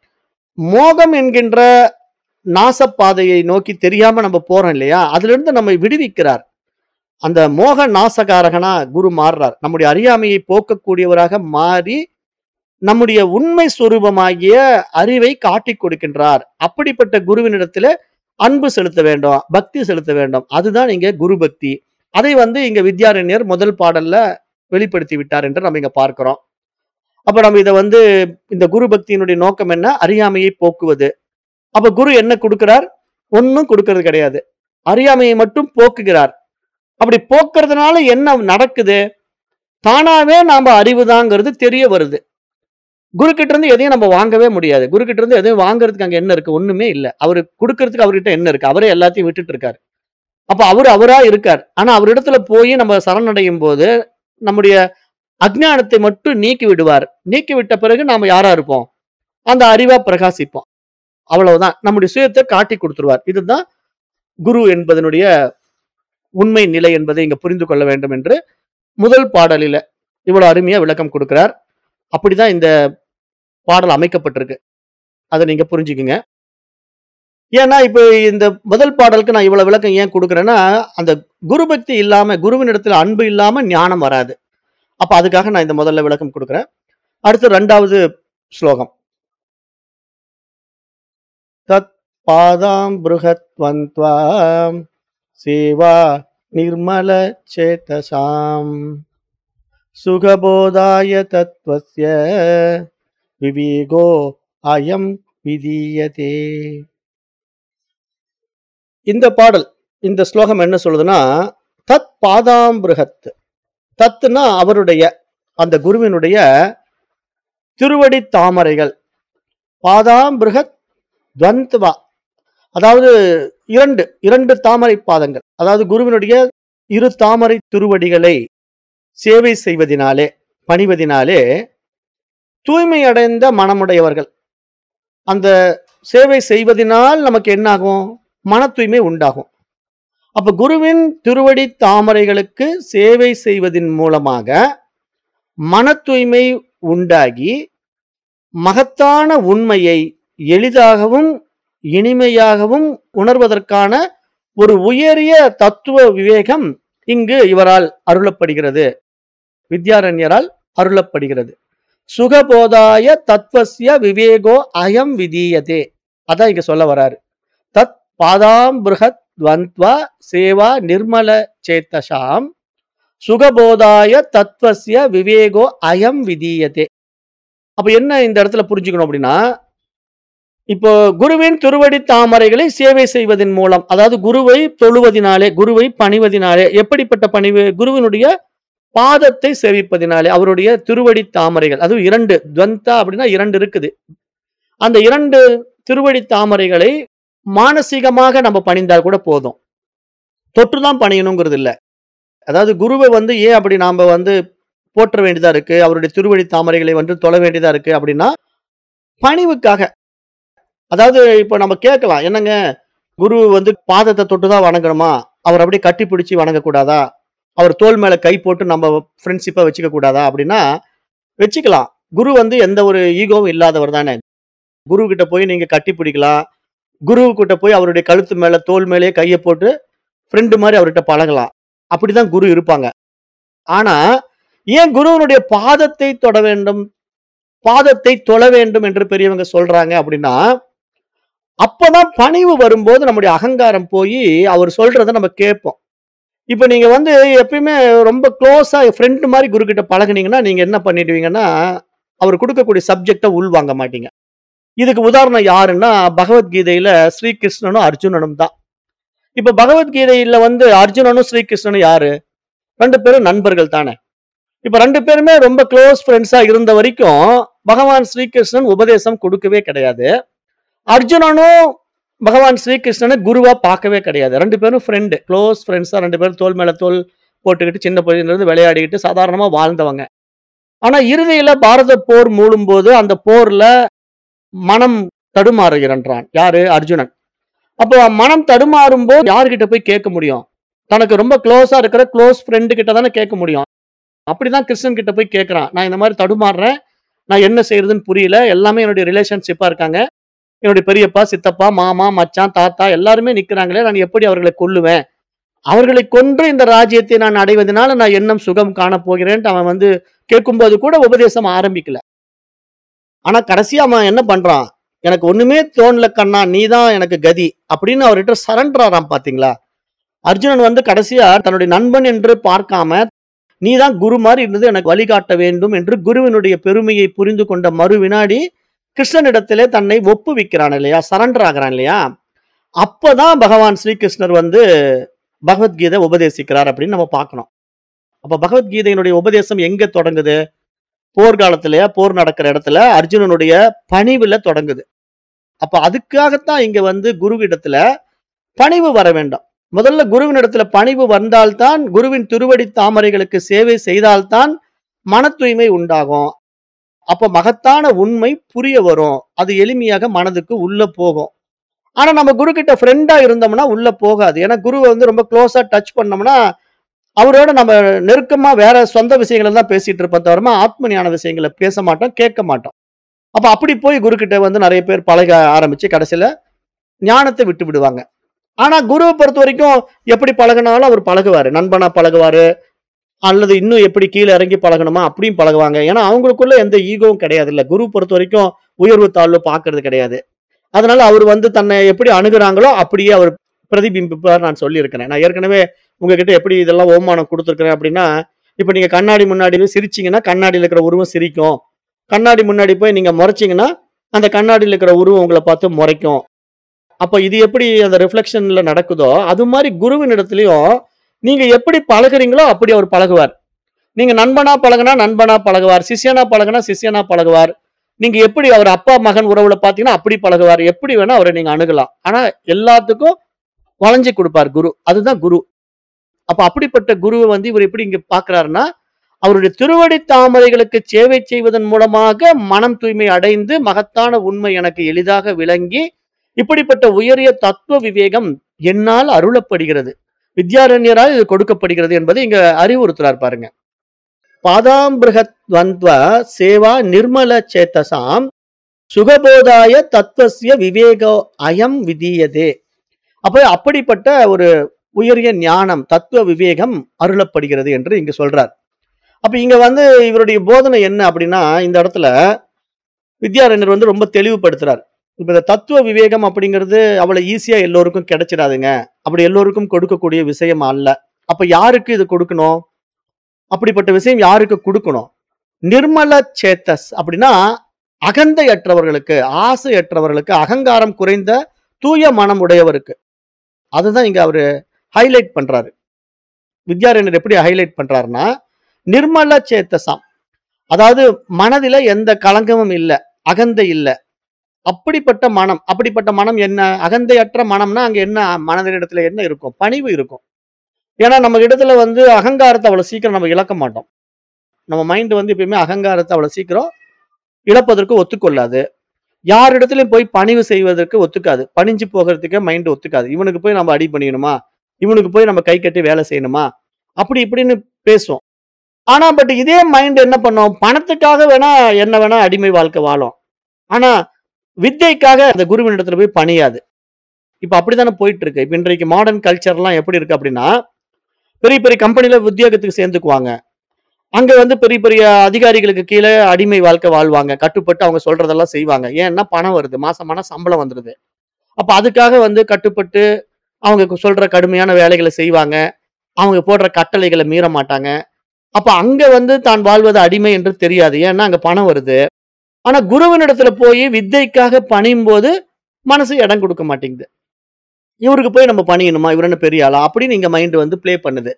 மோகம் என்கின்ற நாசப்பாதையை நோக்கி தெரியாம நம்ம போறோம் இல்லையா அதுல இருந்து நம்மை விடுவிக்கிறார் அந்த மோக நாசகாரகனா குரு மாறுறார் நம்முடைய அறியாமையை போக்கக்கூடியவராக மாறி நம்முடைய உண்மை சுரூபமாகிய அறிவை காட்டிக் கொடுக்கின்றார் அப்படிப்பட்ட குருவினிடத்துல அன்பு செலுத்த வேண்டும் பக்தி செலுத்த வேண்டும் அதுதான் இங்க குரு பக்தி அதை வந்து இங்க வித்யாரண்யர் முதல் பாடல்ல வெளிப்படுத்தி விட்டார் என்று நம்ம இங்க பார்க்கிறோம் அப்ப நம்ம இதை வந்து இந்த குரு பக்தியினுடைய நோக்கம் என்ன அறியாமையை போக்குவது அப்ப குரு என்ன கொடுக்கிறார் ஒன்னும் கொடுக்கறது கிடையாது அறியாமையை மட்டும் போக்குகிறார் அப்படி போக்குறதுனால என்ன நடக்குது தானாவே நாம அறிவுதாங்கிறது தெரிய வருது குரு கிட்ட இருந்து எதையும் நம்ம வாங்கவே முடியாது குரு கிட்ட இருந்து எதையும் வாங்குறதுக்கு அங்க என்ன இருக்கு ஒண்ணுமே இல்ல அவரு கொடுக்கறதுக்கு அவர்கிட்ட என்ன இருக்கு அவரே எல்லாத்தையும் விட்டுட்டு இருக்காரு அப்ப அவர் அவரா இருக்கார் ஆனா அவரிடத்துல போய் நம்ம சரணடையும் போது நம்முடைய அஜ்ஞானத்தை மட்டும் நீக்கி விடுவார் நீக்கி விட்ட பிறகு நாம யாரா இருப்போம் அந்த அறிவா பிரகாசிப்போம் அவ்வளவுதான் நம்முடைய சுயத்தை காட்டி கொடுத்துருவார் இதுதான் குரு என்பதனுடைய உண்மை நிலை என்பதை இங்க புரிந்து கொள்ள வேண்டும் என்று முதல் பாடலில இவ்வளவு அருமையா விளக்கம் கொடுக்கிறார் அப்படிதான் இந்த பாடல் அமைக்கப்பட்டிருக்கு அதை நீங்க புரிஞ்சுக்குங்க ஏன்னா இப்ப இந்த முதல் பாடலுக்கு நான் இவ்வளவு விளக்கம் ஏன் கொடுக்குறேன்னா அந்த குரு பக்தி இல்லாம குருவின் இடத்துல அன்பு இல்லாம ஞானம் வராது அப்ப அதுக்காக நான் இந்த முதல்ல விளக்கம் கொடுக்குறேன் அடுத்து ரெண்டாவது ஸ்லோகம் தத் பாதாம் பிருகத்வந்த்வா சேவா நிர்மல சேதசாம் சுகபோதாய தத்வஸ்ய விவேகோ அயம் விதீயதே இந்த பாடல் இந்த ஸ்லோகம் என்ன சொல்லுதுன்னா தத் பாதாம் பிருகத் தத்துனா அவருடைய அந்த குருவினுடைய திருவடி தாமரைகள் பாதாம் பிருகத் துவந்த்வா அதாவது இரண்டு இரண்டு தாமரை பாதங்கள் அதாவது குருவினுடைய இரு தாமரை திருவடிகளை சேவை செய்வதினாலே பணிவதினாலே தூய்மை அடைந்த மனமுடையவர்கள் அந்த சேவை செய்வதனால் நமக்கு என்ன ஆகும் மன தூய்மை உண்டாகும் அப்ப குருவின் திருவடி தாமரைகளுக்கு சேவை செய்வதின் மூலமாக மன தூய்மை உண்டாகி மகத்தான உண்மையை எளிதாகவும் இனிமையாகவும் உணர்வதற்கான ஒரு உயரிய தத்துவ விவேகம் இங்கு இவரால் அருளப்படுகிறது வித்யாரண்யரால் அருளப்படுகிறது சுகபோதாய தத்வஸ்ய விவேகோ அயம் விதீயதே அதான் இங்க சொல்ல வராரு தத் பாதாம் பிருகத் துவந்த்வா சேவா நிர்மல சேத்தசாம் சுகபோதாய தத்வஸ்ய விவேகோ அயம் விதீயதே அப்ப என்ன இந்த இடத்துல புரிஞ்சுக்கணும் அப்படின்னா இப்போ குருவின் திருவடி தாமரைகளை சேவை செய்வதன் மூலம் அதாவது குருவை தொழுவதினாலே குருவை பணிவதினாலே எப்படிப்பட்ட பணிவு குருவினுடைய பாதத்தை சேவிப்பதினாலே அவருடைய திருவடி தாமரைகள் அதுவும் இரண்டு துவந்தா அப்படின்னா இரண்டு இருக்குது அந்த இரண்டு திருவடி தாமரைகளை மானசீகமாக நம்ம பணிந்தால் கூட போதும் தொற்றுதான் பணியணுங்கிறது இல்ல அதாவது குருவை வந்து ஏன் அப்படி நாம வந்து போற்ற வேண்டியதா இருக்கு அவருடைய திருவடி தாமரைகளை வந்து தொழ வேண்டியதா இருக்கு அப்படின்னா பணிவுக்காக அதாவது இப்போ நம்ம கேட்கலாம் என்னங்க குரு வந்து பாதத்தை தொட்டு தான் வணங்கணுமா அவர் அப்படியே கட்டி பிடிச்சி வணங்கக்கூடாதா அவர் தோல் மேல கை போட்டு நம்ம ஃப்ரெண்ட்ஷிப்பா வச்சுக்க கூடாதா அப்படின்னா வச்சுக்கலாம் குரு வந்து எந்த ஒரு ஈகோவும் இல்லாதவர் தானே குரு கிட்ட போய் நீங்க கட்டி பிடிக்கலாம் குரு கிட்ட போய் அவருடைய கழுத்து மேல தோல் மேலேயே கையை போட்டு ஃப்ரெண்டு மாதிரி அவர்கிட்ட பழகலாம் அப்படிதான் குரு இருப்பாங்க ஆனா ஏன் குருவனுடைய பாதத்தை தொட வேண்டும் பாதத்தை தொழ வேண்டும் என்று பெரியவங்க சொல்றாங்க அப்படின்னா அப்பதான் பணிவு வரும்போது நம்முடைய அகங்காரம் போய் அவர் சொல்றதை நம்ம கேட்போம் இப்போ நீங்க வந்து எப்பயுமே ரொம்ப க்ளோஸா ஃப்ரெண்ட் மாதிரி குரு கிட்ட பழகுனீங்கன்னா நீங்க என்ன பண்ணிடுவீங்கன்னா அவர் கொடுக்கக்கூடிய சப்ஜெக்டை உள்வாங்க மாட்டீங்க இதுக்கு உதாரணம் யாருன்னா பகவத்கீதையில ஸ்ரீகிருஷ்ணனும் அர்ஜுனனும் தான் இப்ப பகவத்கீதையில வந்து அர்ஜுனனும் ஸ்ரீகிருஷ்ணனும் யாரு ரெண்டு பேரும் நண்பர்கள் தானே இப்ப ரெண்டு பேருமே ரொம்ப க்ளோஸ் ஃப்ரெண்ட்ஸா இருந்த வரைக்கும் பகவான் ஸ்ரீகிருஷ்ணன் உபதேசம் கொடுக்கவே கிடையாது அர்ஜுனனும் பகவான் ஸ்ரீகிருஷ்ணனை குருவா பார்க்கவே கிடையாது ரெண்டு பேரும் ஃப்ரெண்டு க்ளோஸ் ஃப்ரெண்ட்ஸா ரெண்டு பேரும் தோல் மேல தோல் போட்டுக்கிட்டு சின்ன பையன்லேருந்து விளையாடிக்கிட்டு சாதாரணமா வாழ்ந்தவங்க ஆனா இறுதியில பாரத போர் மூடும் போது அந்த போர்ல மனம் தடுமாறுகிறான் யாரு அர்ஜுனன் அப்போ மனம் தடுமாறும் போது யார்கிட்ட போய் கேட்க முடியும் தனக்கு ரொம்ப க்ளோஸா இருக்கிற க்ளோஸ் ஃப்ரெண்டு கிட்ட தானே கேட்க முடியும் அப்படிதான் கிருஷ்ணன் கிட்ட போய் கேட்கறான் நான் இந்த மாதிரி தடுமாறுறேன் நான் என்ன செய்யறதுன்னு புரியல எல்லாமே என்னுடைய ரிலேஷன்ஷிப்பா இருக்காங்க என்னுடைய பெரியப்பா சித்தப்பா மாமா மச்சான் தாத்தா எல்லாருமே நிக்கிறாங்களே நான் எப்படி அவர்களை கொல்லுவேன் அவர்களை கொன்று இந்த ராஜ்யத்தை நான் அடைவதனால நான் என்னம் சுகம் காண போகிறேன்ட்டு அவன் வந்து கேட்கும்போது கூட உபதேசம் ஆரம்பிக்கல ஆனா கடைசியா அவன் என்ன பண்றான் எனக்கு ஒண்ணுமே தோணல கண்ணா நீதான் எனக்கு கதி அப்படின்னு அவர்கிட்ட சரண்டர் ஆறான் பாத்தீங்களா அர்ஜுனன் வந்து கடைசியா தன்னுடைய நண்பன் என்று பார்க்காம நீதான் குரு மாதிரி இருந்தது எனக்கு வழிகாட்ட வேண்டும் என்று குருவினுடைய பெருமையை புரிந்து கொண்ட மறு வினாடி கிருஷ்ணனிடத்திலே தன்னை ஒப்புவிக்கிறான் இல்லையா சரண்டர் ஆகிறான் இல்லையா அப்பதான் பகவான் ஸ்ரீகிருஷ்ணர் வந்து பகவத்கீதை உபதேசிக்கிறார் அப்படின்னு நம்ம பார்க்கணும் அப்ப பகவத்கீதையினுடைய உபதேசம் எங்க தொடங்குது போர்க்காலத்திலேயே போர் நடக்கிற இடத்துல அர்ஜுனனுடைய பணிவுல தொடங்குது அப்ப அதுக்காகத்தான் இங்க வந்து குருவிடத்துல பணிவு வர வேண்டும் முதல்ல குருவினிடத்துல பணிவு வந்தால்தான் குருவின் திருவடி தாமரைகளுக்கு சேவை செய்தால்தான் மன தூய்மை உண்டாகும் அப்ப மகத்தான உண்மை புரிய வரும் அது எளிமையாக மனதுக்கு உள்ள போகும் ஆனா நம்ம குரு கிட்ட ஃப்ரெண்டா இருந்தோம்னா உள்ள போகாது ஏன்னா குருவை வந்து ரொம்ப க்ளோஸா டச் பண்ணோம்னா அவரோட நம்ம நெருக்கமா வேற சொந்த விஷயங்களை தான் பேசிட்டு இருப்போம் தவிர ஆத்ம ஞான விஷயங்களை பேச மாட்டோம் கேட்க மாட்டோம் அப்ப அப்படி போய் குரு கிட்ட வந்து நிறைய பேர் பழக ஆரம்பிச்சு கடைசியில ஞானத்தை விட்டு விடுவாங்க ஆனா குருவை பொறுத்த வரைக்கும் எப்படி பழகினாலும் அவர் பழகுவாரு நண்பனா பழகுவாரு அல்லது இன்னும் எப்படி கீழே இறங்கி பழகணுமா அப்படியும் பழகுவாங்க ஏன்னா அவங்களுக்குள்ள எந்த ஈகோவும் கிடையாது இல்ல குரு பொறுத்த வரைக்கும் உயர்வு தாழ்வு பார்க்கிறது கிடையாது அதனால அவர் வந்து தன்னை எப்படி அணுகுறாங்களோ அப்படியே அவர் பிரதிபிம்பிப்பார் நான் சொல்லியிருக்கிறேன் நான் ஏற்கனவே உங்ககிட்ட எப்படி இதெல்லாம் ஓமானம் கொடுத்துருக்கிறேன் அப்படின்னா இப்போ நீங்க கண்ணாடி முன்னாடி போய் சிரிச்சீங்கன்னா கண்ணாடியில் இருக்கிற உருவம் சிரிக்கும் கண்ணாடி முன்னாடி போய் நீங்க முறைச்சீங்கன்னா அந்த கண்ணாடியில் இருக்கிற உருவம் உங்களை பார்த்து முறைக்கும் அப்ப இது எப்படி அந்த ரிஃப்ளெக்ஷன்ல நடக்குதோ அது மாதிரி குருவின் இடத்துலயும் நீங்க எப்படி பழகுறீங்களோ அப்படி அவர் பழகுவார் நீங்க நண்பனா பழகுனா நண்பனா பழகுவார் சிஷ்யனா பழகுனா சிஷ்யனா பழகுவார் நீங்க எப்படி அவர் அப்பா மகன் உறவுல பாத்தீங்கன்னா அப்படி பழகுவார் எப்படி வேணா அவரை நீங்க அணுகலாம் ஆனா எல்லாத்துக்கும் வளைஞ்சு கொடுப்பார் குரு அதுதான் குரு அப்ப அப்படிப்பட்ட குருவை வந்து இவர் எப்படி இங்க பாக்குறாருன்னா அவருடைய திருவடி தாமரைகளுக்கு சேவை செய்வதன் மூலமாக மனம் தூய்மை அடைந்து மகத்தான உண்மை எனக்கு எளிதாக விளங்கி இப்படிப்பட்ட உயரிய தத்துவ விவேகம் என்னால் அருளப்படுகிறது வித்யாரண்யரால் இது கொடுக்கப்படுகிறது என்பதை இங்க அறிவுறுத்துறார் பாருங்க பாதாம்பிருகத் வந்த்வ சேவா நிர்மல சேத்தசாம் சுகபோதாய தத்துவசிய விவேகோ அயம் விதீயதே அப்ப அப்படிப்பட்ட ஒரு உயரிய ஞானம், தத்துவ விவேகம் அருளப்படுகிறது என்று இங்க சொல்றார். அப்ப இங்க வந்து இவருடைய போதனை என்ன அப்படின்னா, இந்த இடத்துல வித்யாரண்யர் வந்து ரொம்ப தெளிவுபடுத்துறார். இப்ப இந்த தத்துவ விவேகம் அப்படிங்கிறது அவ்வளவு ஈஸியா எல்லோருக்கும் கிடைச்சிடாதுங்க. அப்படி எல்லோருக்கும் கொடுக்கக்கூடிய விஷயம் அல்ல. அப்ப யாருக்கு இது கொடுக்கணும்? அப்படிப்பட்ட விஷயம் யாருக்கு குடுக்கணும்? நிர்மல சேத்தஸ் அப்படின்னா, அகந்தையற்றவர்களுக்கு, ஆசையற்றவர்களுக்கு, அகங்காரம் குறைந்த தூய மனம் உடையவருக்கு. அதுதான் இங்க அவரு ஹைலைட் பண்றாரு. வித்யாரண்யர் எப்படி ஹைலைட் பண்றாருன்னா, நிர்மல சேத்தசாம். அதாவது மனதில எந்த களங்கமும் இல்ல. அகந்தை இல்ல. அப்படிப்பட்ட மனம். அப்படிப்பட்ட மனம் என்ன? அகந்தையற்ற மனம்னா அங்க என்ன மனதினிடத்துல என்ன இருக்கும்? பணிவு இருக்கும். ஏன்னா நம்ம இடத்துல வந்து அகங்காரத்த அவ்வளவு சீக்கிரம் நம்ம இழக்க மாட்டோம். நம்ம மைண்ட் வந்து எப்பயுமே அகங்காரத்த அவ்வளவு சீக்கிரம் இழப்பதற்கு ஒத்துக்கொள்ளாது. யாரிடத்திலும் போய் பணிவு செய்வதற்கு ஒத்துக்காது. பணிஞ்சு போகறதுக்கே மைண்ட் ஒத்துக்காது. இவனுக்கு போய் நம்ம அடி பணியணுமா? இவனுக்கு போய் நம்ம கை கட்டி வேலை செய்யணுமா? அப்படி இப்படின்னு பேசும். ஆனா பட் இதே மைண்ட் என்ன பண்ணும்? பணத்துக்காக வேணா என்ன வேணா அடிமை வாழ்க்கை வாழும். ஆனா வித்தைக்காக அந்த குருவினிடத்துல போய் பணியாது. இப்ப அப்படித்தானே போயிட்டு இருக்கு. இப்ப இன்றைக்கு மாடர்ன் கல்ச்சர்லாம் எப்படி இருக்கு அப்படின்னா, பெரிய பெரிய கம்பெனில உத்தியோகத்துக்கு சேர்ந்துக்குவாங்க. அங்க வந்து பெரிய பெரிய அதிகாரிகளுக்கு கீழ அடிமை வாழ்க்கை வாழ்வாங்க. கட்டுப்பட்டு அவங்க சொல்றதெல்லாம் செய்வாங்க. ஏன்னா பணம் வருது. மாசமானா சம்பளம் வந்துருது. அப்ப அதுக்காக வந்து கட்டுப்பட்டு அவங்க சொல்ற கடுமையான வேலைகள செய்வாங்க. அவங்க போடுற கட்டளைகள மீற மாட்டாங்க. அப்ப அங்க வந்து தான் வாழ்வது அடிமை என்று தெரியாது. ஏன்னா அங்க பணம் வருது. ஆனா குருவினிடத்துல போய் வித்தைக்காக பணியும்போது மனசு இடம் கொடுக்க மாட்டேங்குது. இவருக்கு போய் நம்ம பணியணுமா? இவர் என்ன பெரிய ஆளா? அப்படின்னு இங்க மைண்ட் வந்து ப்ளே பண்ணுது.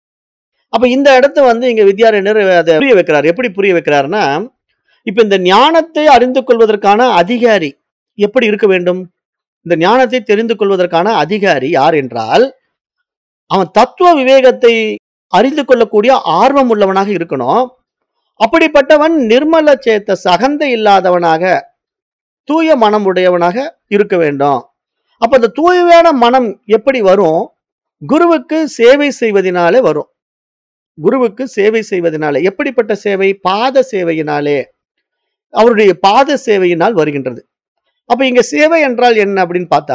அப்ப இந்த இடத்த வந்து இங்க வித்யாரண்யர் அத புரிய வைக்கிறார். எப்படி புரிய வைக்கிறார்னா, இப்ப இந்த ஞானத்தை அறிந்து கொள்வதற்கான அதிகாரி எப்படி இருக்க வேண்டும்? இந்த ஞானத்தை தெரிந்து கொள்வதற்கான அதிகாரி யார் என்றால், அவன் தத்துவ விவேகத்தை அறிந்து கொள்ளக்கூடிய ஆர்வம் உள்ளவனாக இருக்கணும். அப்படிப்பட்டவன் நிர்மல சேத்தஸ் அகந்தை இல்லாதவனாக, தூய மனம் உடையவனாக இருக்க வேண்டும். அப்ப அந்த தூய்மையான மனம் எப்படி வரும்? குருவுக்கு சேவை செய்வதினாலே வரும். குருவுக்கு சேவை செய்வதனாலே. எப்படிப்பட்ட சேவை? பாத சேவையினாலே. அவருடைய பாத சேவையினால் வருகின்றது. அப்ப இங்க சேவை என்றால் என்ன அப்படின்னு பார்த்தா,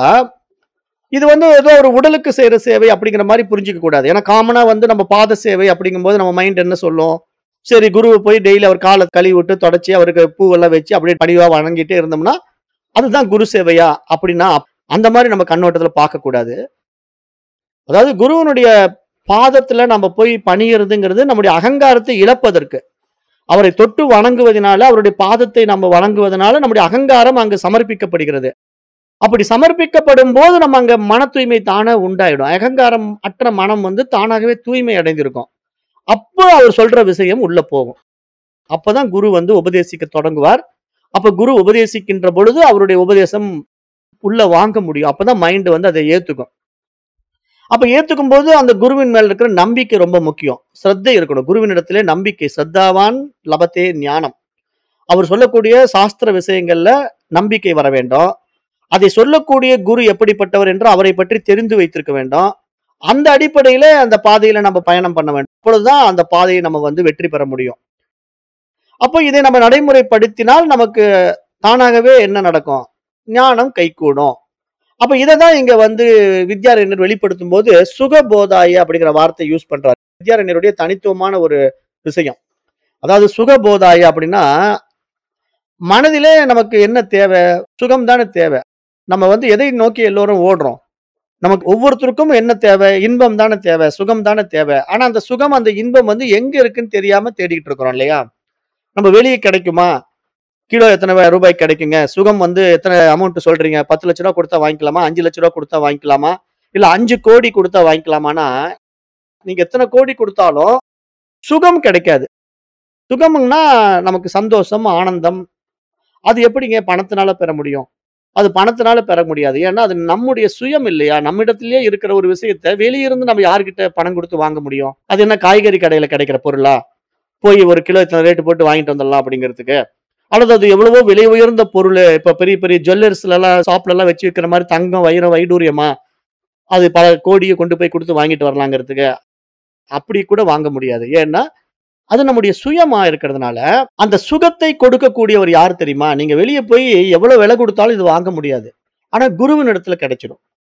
இது வந்து ஏதோ ஒரு உடலுக்கு செய்ற சேவை அப்படிங்கிற மாரி புரிஞ்சுக்க கூடாது. ஏன்னா காமனா வந்து நம்ம பாத சேவை அப்படிங்கும்போது நம்ம மைண்ட் என்ன சொல்லும்? சரி குருவ போய் டெய்லி அவர் கால கழுவி விட்டு தொடச்சு அவருக்கு பூவெல்லாம் வச்சு அப்படியே பணிவா வணங்கிட்டே இருந்தோம்னா, அதுதான் குரு சேவையா? அப்படின்னா அந்த மாரி நம்ம கண்ணோட்டத்துல பார்க்கக்கூடாது. அதாவது குருவினுடைய பாதத்துல நம்ம போய் பணியறதுங்கிறது நம்முடைய அகங்காரத்தை இழப்பதற்கு. அவரை தொட்டு வணங்குவதனால, அவருடைய பாதத்தை நம்ம வணங்குவதனால நம்முடைய அகங்காரம் அங்கு சமர்ப்பிக்கப்படுகிறது. அப்படி சமர்ப்பிக்கப்படும்போது நம்ம அங்க மன தூய்மை தானா உண்டாயிடும். அகங்காரம் அற்ற மனம் வந்து தானாகவே தூய்மை அடைந்திருக்கும். அப்ப அவர் சொல்ற விஷயம் உள்ள போகும். அப்பதான் குரு வந்து உபதேசிக்க தொடங்குவார். அப்ப குரு உபதேசிக்கின்ற பொழுது அவருடைய உபதேசம் உள்ள வாங்க முடியும். அப்பதான் மைண்ட் வந்து அதை ஏத்துக்கும். அப்ப ஏத்துக்கும்போது அந்த குருவின் மேல இருக்கிற நம்பிக்கை ரொம்ப முக்கியம். சிரத்தை இருக்கணும். குருவினிடத்திலே நம்பிக்கை. "ஸ்ரத்தாவான் லபதே ஞானம்." அவர் சொல்லக்கூடிய சாஸ்திர விஷயங்கள்ல நம்பிக்கை வர வேண்டும். அதை சொல்லக்கூடிய குரு எப்படிப்பட்டவர் என்று அவரை பற்றி தெரிந்து வைத்திருக்க வேண்டும். அந்த அடிப்படையில அந்த பாதையில நம்ம பயணம் பண்ண வேண்டும். அப்பொழுதுதான் அந்த பாதையை நம்ம வந்து வெற்றி பெற முடியும். அப்ப இதை நம்ம நடைமுறைப்படுத்தினால் நமக்கு தானாகவே என்ன நடக்கும்? ஞானம் கைகூடும். அப்ப இததான் இங்க வந்து வித்யாரண்யர் வெளிப்படுத்தும்போது, சுகபோதாய அப்படிங்கிற வார்த்தை யூஸ் பண்றார். வித்யாரண்யருடைய தனித்துவமான ஒரு விஷயம். அதாவது சுகபோதாய அப்படின்னா, மனதிலே நமக்கு என்ன தேவை? சுகம் தானே தேவை. நம்ம வந்து எதை நோக்கி எல்லோரும் ஓடுறோம்? நமக்கு ஒவ்வொருத்தருக்கும் என்ன தேவை? இன்பம் தானே தேவை. சுகம் தானே தேவை. ஆனா அந்த சுகம், அந்த இன்பம் வந்து எங்க இருக்குன்னு தெரியாம தேடிக்கிட்டு இருக்கிறோம் இல்லையா? நம்ம வெளிய கிடைக்குமா? கிலோ எத்தன ரூபாய்க்கு கிடைக்குங்க? சுகம் வந்து எத்தன அமௌண்ட் சொல்றீங்க? ரூ. 10,00,000 குடுத்தா வாங்கிக்கலாமா? ரூ. 5,00,000 குடுத்தா வாங்கிக்கலாமா? இல்ல 5,00,00,000 குடுத்தா வாங்கிக்கலாமான்னா, நீங்க எத்தன கோடி குடுத்தாலும் சுகம் கிடைக்காது. சுகம்ன்னா நமக்கு சந்தோஷம், ஆனந்தம். அது எப்படிங்க பணத்தினால பெற முடியும்? அது பணத்தினால பெற முடியாது. ஏன்னா அது நம்முடைய சுயம் இல்லையா? நம்மிடத்திலேயே இருக்கிற ஒரு விஷயத்த வெளிய இருந்து நம்ம யார்கிட்ட பணம் குடுத்து வாங்க முடியும்? அது என்ன காய்கறி கடையில கிடைக்கிற பொருளா? போய் 1 கிலோ இத்தன ரேட் போட்டு வாங்கிட்டு வந்துடலாம் அப்படிங்கிறதுக்கு. அல்லது அது எவ்வளவோ விலை உயர்ந்த பொருளு. இப்ப பெரிய பெரிய ஜுவல்லர்ஸ்லலாம் ஷாப்லலாம் வச்சு விக்கிற மாரி தங்கம், வைரம், வைடூரியமா? அது பல கோடிய கொண்டு போய் குடுத்து வாங்கிட்டு வரலாங்கிறதுக்கு. அப்படி கூட வாங்க முடியாது. ஏன்னா, அது நம்முடைய சுயமா இருக்கிறதுனால, அந்த சுகத்தை கொடுக்கக்கூடியவர் யார் தெரியுமா? நீங்க வெளிய போய் எவ்வளவு விலை குடுத்தாலும் இது வாங்க முடியாது. ஆனா குருவினிடத்துல கிடைச்சிடும்.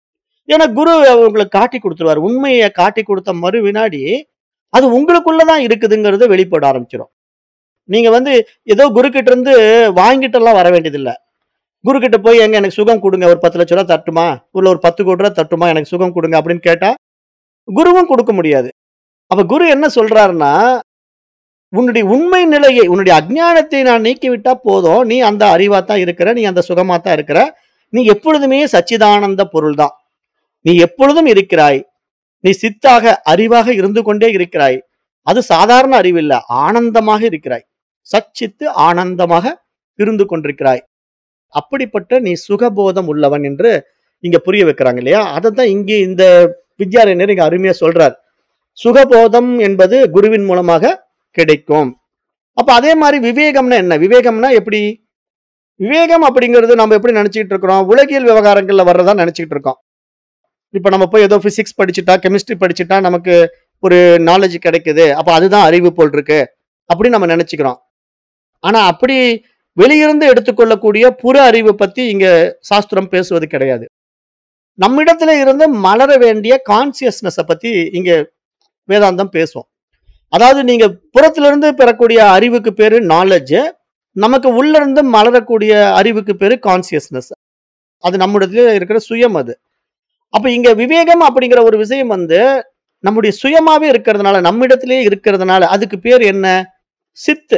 ஏன்னா குரு உங்களுக்கு காட்டி கொடுத்துருவாரு உண்மையை காட்டி கொடுத்த மறு வினாடி அது உங்களுக்குள்ளதான் இருக்குதுங்கிறது வெளிப்பட ஆரம்பிச்சிடும் நீங்க வந்து ஏதோ குரு கிட்ட இருந்து வாங்கிட்டு எல்லாம் வர வேண்டியதில்ல குரு கிட்ட போய் எங்க எனக்கு சுகம் கொடுங்க ஒரு பத்து லட்ச ரூபா தட்டுமா உள்ள ஒரு பத்து கோடி ரூபா தட்டுமா எனக்கு சுகம் கொடுங்க அப்படின்னு கேட்டா குருவும் கொடுக்க முடியாது அப்ப குரு என்ன சொல்றாருன்னா உன்னுடைய உண்மை நிலையை உன்னுடைய அஜ்ஞானத்தை நான் நீக்கி விட்டா போதும் நீ அந்த அறிவா தான் இருக்கிற நீ அந்த சுகமா தான் இருக்கிற நீ எப்பொழுதுமே சச்சிதானந்த பொருள் தான் நீ எப்பொழுதும் இருக்கிறாய் நீ சித்தாக அறிவாக இருந்து கொண்டே இருக்கிறாய் அது சாதாரண அறிவில்ல ஆனந்தமாக இருக்கிறாய் சச்சித்து ஆனந்தமாக இருந்து கொண்டிருக்கிறாய் அப்படிப்பட்ட நீ சுகபோதம் உள்ளவன் என்று இங்க புரிய வைக்கிறாங்க இல்லையா அதை தான் இங்கே இந்த வித்யாரண்யர் இங்க அருமையா சொல்றார் சுகபோதம் என்பது குருவின் மூலமாக கிடைக்கும் அப்ப அதே மாதிரி விவேகம்னா என்ன விவேகம்னா எப்படி விவேகம் அப்படிங்கிறது நம்ம எப்படி நினைச்சிட்டு இருக்கிறோம் உலகியல் விவகாரங்கள்ல வர்றதா நினைச்சிட்டு இருக்கோம் இப்ப நம்ம போய் ஏதோ பிசிக்ஸ் படிச்சுட்டா கெமிஸ்ட்ரி படிச்சுட்டா நமக்கு ஒரு நாலேஜ் கிடைக்குது அப்ப அதுதான் அறிவு போல் இருக்கு அப்படின்னு நம்ம நினைச்சுக்கிறோம் ஆனா அப்படி வெளியிருந்து எடுத்துக்கொள்ளக்கூடிய புற அறிவு பத்தி இங்க சாஸ்திரம் பேசுவது கிடையாது நம்மிடத்துல இருந்து மலர வேண்டிய கான்சியஸ்னஸ பத்தி இங்க வேதாந்தம் பேசும் அதாவது நீங்க புறத்திலிருந்து பெறக்கூடிய அறிவுக்கு பேரு நாலேஜ் நமக்கு உள்ள இருந்து மலரக்கூடிய அறிவுக்கு பேரு கான்சியஸ்னஸ் அது நம்மிடத்துல இருக்கிற சுயம் அது அப்ப இங்க விவேகம் அப்படிங்கிற ஒரு விஷயம் வந்து நம்முடைய சுயமாவே இருக்கிறதுனால நம்மிடத்திலேயே இருக்கிறதுனால அதுக்கு பேர் என்ன சித்து